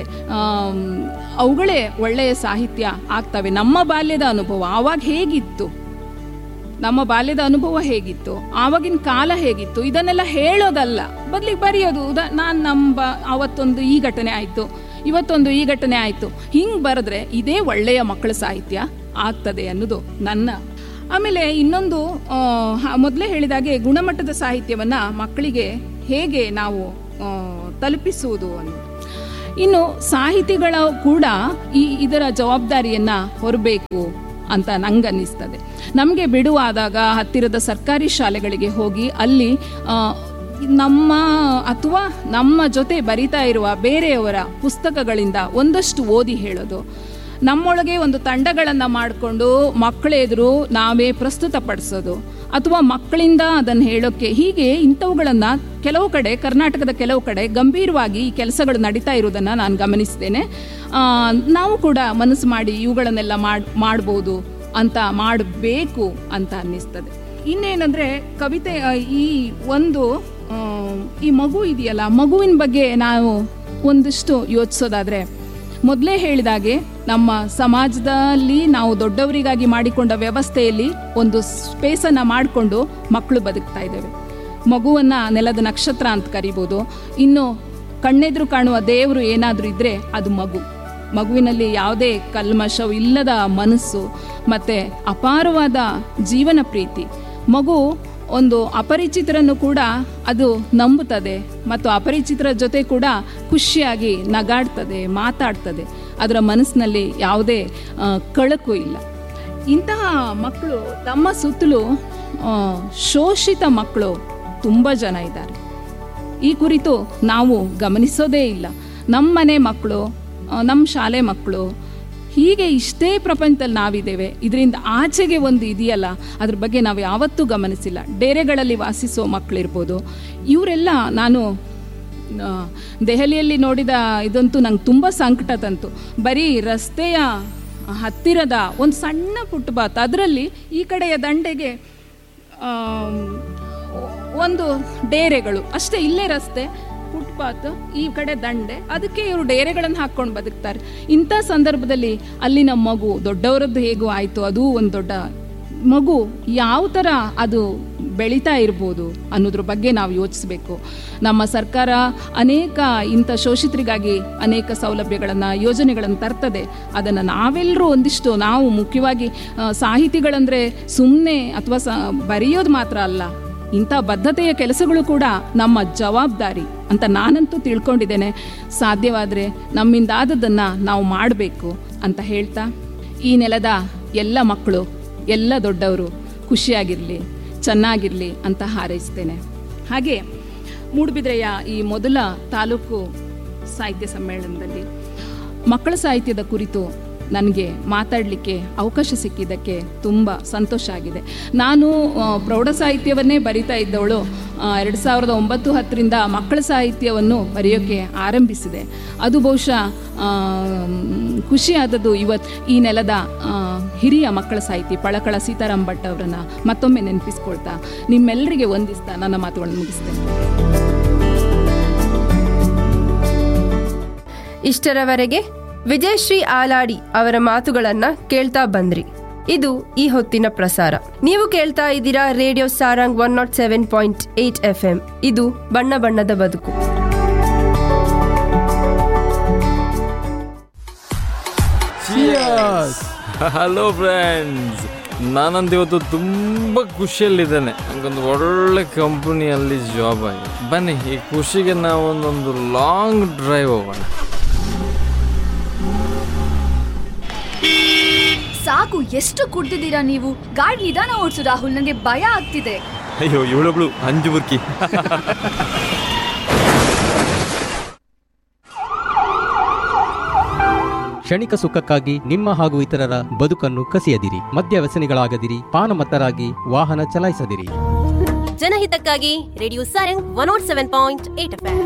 ಅವುಗಳೇ ಒಳ್ಳೆಯ ಸಾಹಿತ್ಯ ಆಗ್ತವೆ ನಮ್ಮ ಬಾಲ್ಯದ ಅನುಭವ ಆವಾಗ ಹೇಗಿತ್ತು ನಮ್ಮ ಬಾಲ್ಯದ ಅನುಭವ ಹೇಗಿತ್ತು ಆವಾಗಿನ ಕಾಲ ಹೇಗಿತ್ತು ಇದನ್ನೆಲ್ಲ ಹೇಳೋದಲ್ಲ ಬದಲಿಗೆ ಬರೆಯೋದು ಉದಾ ನಾನು ನಮ್ಮ ಅವತ್ತೊಂದು ಈ ಘಟನೆ ಆಯಿತು ಇವತ್ತೊಂದು ಈ ಘಟನೆ ಆಯಿತು ಹಿಂಗೆ ಬರೆದ್ರೆ ಇದೇ ಒಳ್ಳೆಯ ಮಕ್ಕಳ ಸಾಹಿತ್ಯ ಆಗ್ತದೆ ಅನ್ನೋದು ನನ್ನ ಆಮೇಲೆ ಇನ್ನೊಂದು ಮೊದಲೇ ಹೇಳಿದಾಗೆ ಗುಣಮಟ್ಟದ ಸಾಹಿತ್ಯವನ್ನು ಮಕ್ಕಳಿಗೆ ಹೇಗೆ ನಾವು ತಲುಪಿಸುವುದು ಅನ್ನೋದು ಇನ್ನು ಸಾಹಿತಿಗಳ ಕೂಡ ಈ ಇದರ ಜವಾಬ್ದಾರಿಯನ್ನು ಹೊರಬೇಕು ಅಂತ ನಂಗೆ ಅನ್ನಿಸ್ತದೆ ನಮಗೆ ಬಿಡುವಾದಾಗ ಹತ್ತಿರದ ಸರ್ಕಾರಿ ಶಾಲೆಗಳಿಗೆ ಹೋಗಿ ಅಲ್ಲಿ ನಮ್ಮ ಅಥವಾ ನಮ್ಮ ಜೊತೆ ಬರಿತಾ ಇರುವ ಬೇರೆಯವರ ಪುಸ್ತಕಗಳಿಂದ ಒಂದಷ್ಟು ಓದಿ ಹೇಳೋದು ನಮ್ಮೊಳಗೆ ಒಂದು ತಂಡಗಳನ್ನು ಮಾಡಿಕೊಂಡು ಮಕ್ಕಳೆದುರು ನಾವೇ ಪ್ರಸ್ತುತಪಡಿಸೋದು ಅಥವಾ ಮಕ್ಕಳಿಂದ ಅದನ್ನು ಹೇಳೋಕ್ಕೆ ಹೀಗೆ ಇಂಥವುಗಳನ್ನು ಕೆಲವು ಕಡೆ ಕರ್ನಾಟಕದ ಕೆಲವು ಕಡೆ ಗಂಭೀರವಾಗಿ ಈ ಕೆಲಸಗಳು ನಡೀತಾ ಇರೋದನ್ನು ನಾನು ಗಮನಿಸಿದ್ದೇನೆ ನಾವು ಕೂಡ ಮನಸ್ಸು ಮಾಡಿ ಇವುಗಳನ್ನೆಲ್ಲ ಮಾಡಿ ಮಾಡ್ಬೋದು ಅಂತ ಮಾಡಬೇಕು ಅಂತ ಅನ್ನಿಸ್ತದೆ ಇನ್ನೇನಂದರೆ ಕವಿತೆ ಈ ಒಂದು ಈ ಮಗು ಇದೆಯಲ್ಲ ಮಗುವಿನ ಬಗ್ಗೆ ನಾವು ಒಂದಿಷ್ಟು ಯೋಚಿಸೋದಾದರೆ ಮೊದಲೇ ಹೇಳಿದಾಗೆ ನಮ್ಮ ಸಮಾಜದಲ್ಲಿ ನಾವು ದೊಡ್ಡವರಿಗಾಗಿ ಮಾಡಿಕೊಂಡ ವ್ಯವಸ್ಥೆಯಲ್ಲಿ ಒಂದು ಸ್ಪೇಸನ್ನು ಮಾಡಿಕೊಂಡು ಮಕ್ಕಳು ಬದುಕ್ತಾ ಇದ್ದೇವೆ ಮಗುವನ್ನು ನೆಲದ ನಕ್ಷತ್ರ ಅಂತ ಕರಿಬೋದು ಇನ್ನು ಕಣ್ಣೆದುರು ಕಾಣುವ ದೇವರು ಏನಾದರೂ ಇದ್ದರೆ ಅದು ಮಗು ಮಗುವಿನಲ್ಲಿ ಯಾವುದೇ ಕಲ್ಮಶವು ಇಲ್ಲದ ಮನಸ್ಸು ಮತ್ತು ಅಪಾರವಾದ ಜೀವನ ಪ್ರೀತಿ ಮಗು ಒಂದು ಅಪರಿಚಿತರನ್ನು ಕೂಡ ಅದು ನಂಬುತ್ತದೆ ಮತ್ತು ಅಪರಿಚಿತರ ಜೊತೆ ಕೂಡ ಖುಷಿಯಾಗಿ ನಗಾಡ್ತದೆ ಮಾತಾಡ್ತದೆ ಅದರ ಮನಸ್ಸಿನಲ್ಲಿ ಯಾವುದೇ ಕಳಕು ಇಲ್ಲ ಇಂತಹ ಮಕ್ಕಳು ತಮ್ಮ ಸುತ್ತಲೂ ಶೋಷಿತ ಮಕ್ಕಳು ತುಂಬ ಜನ ಇದ್ದಾರೆ ಈ ಕುರಿತು ನಾವು ಗಮನಿಸೋದೇ ಇಲ್ಲ ನಮ್ಮ ಮನೆ ಮಕ್ಕಳು ನಮ್ಮ ಶಾಲೆ ಮಕ್ಕಳು ಹೀಗೆ ಇಷ್ಟೇ ಪ್ರಪಂಚದಲ್ಲಿ ನಾವಿದ್ದೇವೆ ಇದರಿಂದ ಆಚೆಗೆ ಒಂದು ಇದೆಯಲ್ಲ ಅದ್ರ ಬಗ್ಗೆ ನಾವು ಯಾವತ್ತೂ ಗಮನಿಸಿಲ್ಲ ಡೇರೆಗಳಲ್ಲಿ ವಾಸಿಸೋ ಮಕ್ಕಳಿರ್ಬೋದು ಇವರೆಲ್ಲ ನಾನು ದೆಹಲಿಯಲ್ಲಿ ನೋಡಿದ ಇದಂತೂ ನಂಗೆ ತುಂಬ ಸಂಕಟ ತಂತು ಬರೀ ರಸ್ತೆಯ ಹತ್ತಿರದ ಒಂದು ಸಣ್ಣ ಫುಟ್ಪಾತ್ ಅದರಲ್ಲಿ ಈ ಕಡೆಯ ದಂಡೆಗೆ ಒಂದು ಡೇರೆಗಳು ಅಷ್ಟೇ ಇಲ್ಲೇ ರಸ್ತೆ ಫುಟ್ಪಾತ್ ಈ ಕಡೆ ದಂಡೆ ಅದಕ್ಕೆ ಇವರು ಡೇರೆಗಳನ್ನು ಹಾಕ್ಕೊಂಡು ಬದುಕ್ತಾರೆ ಇಂಥ ಸಂದರ್ಭದಲ್ಲಿ ಅಲ್ಲಿನ ಮಗು ದೊಡ್ಡವರದ್ದು ಹೇಗೂ ಆಯಿತು ಅದು ಒಂದು ದೊಡ್ಡ ಮಗು ಯಾವ ಥರ ಅದು ಬೆಳೀತಾ ಇರ್ಬೋದು ಅನ್ನೋದ್ರ ಬಗ್ಗೆ ನಾವು ಯೋಚಿಸಬೇಕು ನಮ್ಮ ಸರ್ಕಾರ ಅನೇಕ ಇಂಥ ಶೋಷಿತರಿಗಾಗಿ ಅನೇಕ ಸೌಲಭ್ಯಗಳನ್ನು ಯೋಜನೆಗಳನ್ನು ತರ್ತದೆ ಅದನ್ನು ನಾವೆಲ್ಲರೂ ಒಂದಿಷ್ಟು ನಾವು ಮುಖ್ಯವಾಗಿ ಆ, ಸಾಹಿತಿಗಳಂದರೆ ಸುಮ್ಮನೆ ಅಥವಾ ಸ ಬರೆಯೋದು ಮಾತ್ರ ಅಲ್ಲ ಇಂಥ ಬದ್ಧತೆಯ ಕೆಲಸಗಳು ಕೂಡ ನಮ್ಮ ಜವಾಬ್ದಾರಿ ಅಂತ ನಾನಂತೂ ತಿಳ್ಕೊಂಡಿದ್ದೇನೆ ಸಾಧ್ಯವಾದರೆ ನಮ್ಮಿಂದಾದದ್ದನ್ನು ನಾವು ಮಾಡಬೇಕು ಅಂತ ಹೇಳ್ತಾ ಈ ನೆಲದ ಎಲ್ಲ ಮಕ್ಕಳು ಎಲ್ಲ ದೊಡ್ಡವರು ಖುಷಿಯಾಗಿರಲಿ ಚೆನ್ನಾಗಿರಲಿ ಅಂತ ಹಾರೈಸ್ತೇನೆ ಹಾಗೆ ಮೂಡುಬಿದ್ರೆಯ ಈ ಮೊದಲ ತಾಲೂಕು ಸಾಹಿತ್ಯ ಸಮ್ಮೇಳನದಲ್ಲಿ ಮಕ್ಕಳ ಸಾಹಿತ್ಯದ ಕುರಿತು ನನಗೆ ಮಾತಾಡಲಿಕ್ಕೆ ಅವಕಾಶ ಸಿಕ್ಕಿದ್ದಕ್ಕೆ ತುಂಬ ಸಂತೋಷ ಆಗಿದೆ ನಾನು ಆ, ಪ್ರೌಢ ಸಾಹಿತ್ಯವನ್ನೇ ಬರಿತಾ ಇದ್ದವಳು ಎರಡು ಸಾವಿರದ ಒಂಬತ್ತು ಹತ್ತರಿಂದ ಮಕ್ಕಳ ಸಾಹಿತ್ಯವನ್ನು ಬರೆಯೋಕ್ಕೆ ಆರಂಭಿಸಿದೆ ಅದು ಬಹುಶಃ ಆ, ಮ್, ಖುಷಿಯಾದದ್ದು ಇವತ್ತು ಈ ನೆಲದ ಆ, ಹಿರಿಯ ಮಕ್ಕಳ ಸಾಹಿತಿ ಪಳಕಳ ಸೀತಾರಾಮ್ ಭಟ್ ಅವರನ್ನು ಮತ್ತೊಮ್ಮೆ ನೆನಪಿಸ್ಕೊಳ್ತಾ ನಿಮ್ಮೆಲ್ಲರಿಗೆ ವಂದಿಸ್ತಾ ನನ್ನ ಮಾತುಗಳನ್ನು ಮುಗಿಸ್ತೇನೆ ಇಷ್ಟರವರೆಗೆ ವಿಜಯಶ್ರೀ ಆಲಾಡಿ ಅವರ ಮಾತುಗಳನ್ನ ಕೇಳ್ತಾ ಬಂದ್ರಿ ಇದು ಈ ಹೊತ್ತಿನ ಪ್ರಸಾರ ನೀವು ಕೇಳ್ತಾ ಇದ್ದೀರಾ radio Sarang one nought seven point eight F M ಇದು ಬಣ್ಣ ಬಣ್ಣದ ಬದುಕು ಹಲೋ ಫ್ರೆಂಡ್ಸ್ ನಾನಂತ ಇವತ್ತು ತುಂಬ ಖುಷಿಯಲ್ಲಿದ್ದೇನೆ ನನಗೊಂದು ಒಳ್ಳೆ ಕಂಪನಿಯಲ್ಲಿ ಜಾಬ್ ಆಗಿದೆ ಬನ್ನಿ ಈ ಖುಷಿಗೆ ನಾವೊಂದೊಂದು ಲಾಂಗ್ ಡ್ರೈವ್ ಹೋಗೋಣ ಸಾಕು ಎಷ್ಟು ಕುಡ್ದಿದ್ದೀರಾ ನೀವು ಗಾಡಿ ನಿಧಾನ ಓಡಿಸು ರಾಹುಲ್ ನನಗೆ ಭಯ ಆಗ್ತಿದೆ ಅಯ್ಯೋ ಇವಳೊಬ್ಳು ಅಂಜು ಬುರ್ಕಿ ಕ್ಷಣಿಕ ಸುಖಕ್ಕಾಗಿ ನಿಮ್ಮ ಹಾಗೂ ಇತರರ ಬದುಕನ್ನು ಕಸಿಯದಿರಿ ಮದ್ಯ ವ್ಯಸನಿಗಳಾಗದಿರಿ ಪಾನಮತ್ತರಾಗಿ ವಾಹನ ಚಲಾಯಿಸದಿರಿ ಜನಹಿತಕ್ಕಾಗಿ radio Sarang one nought seven point eight F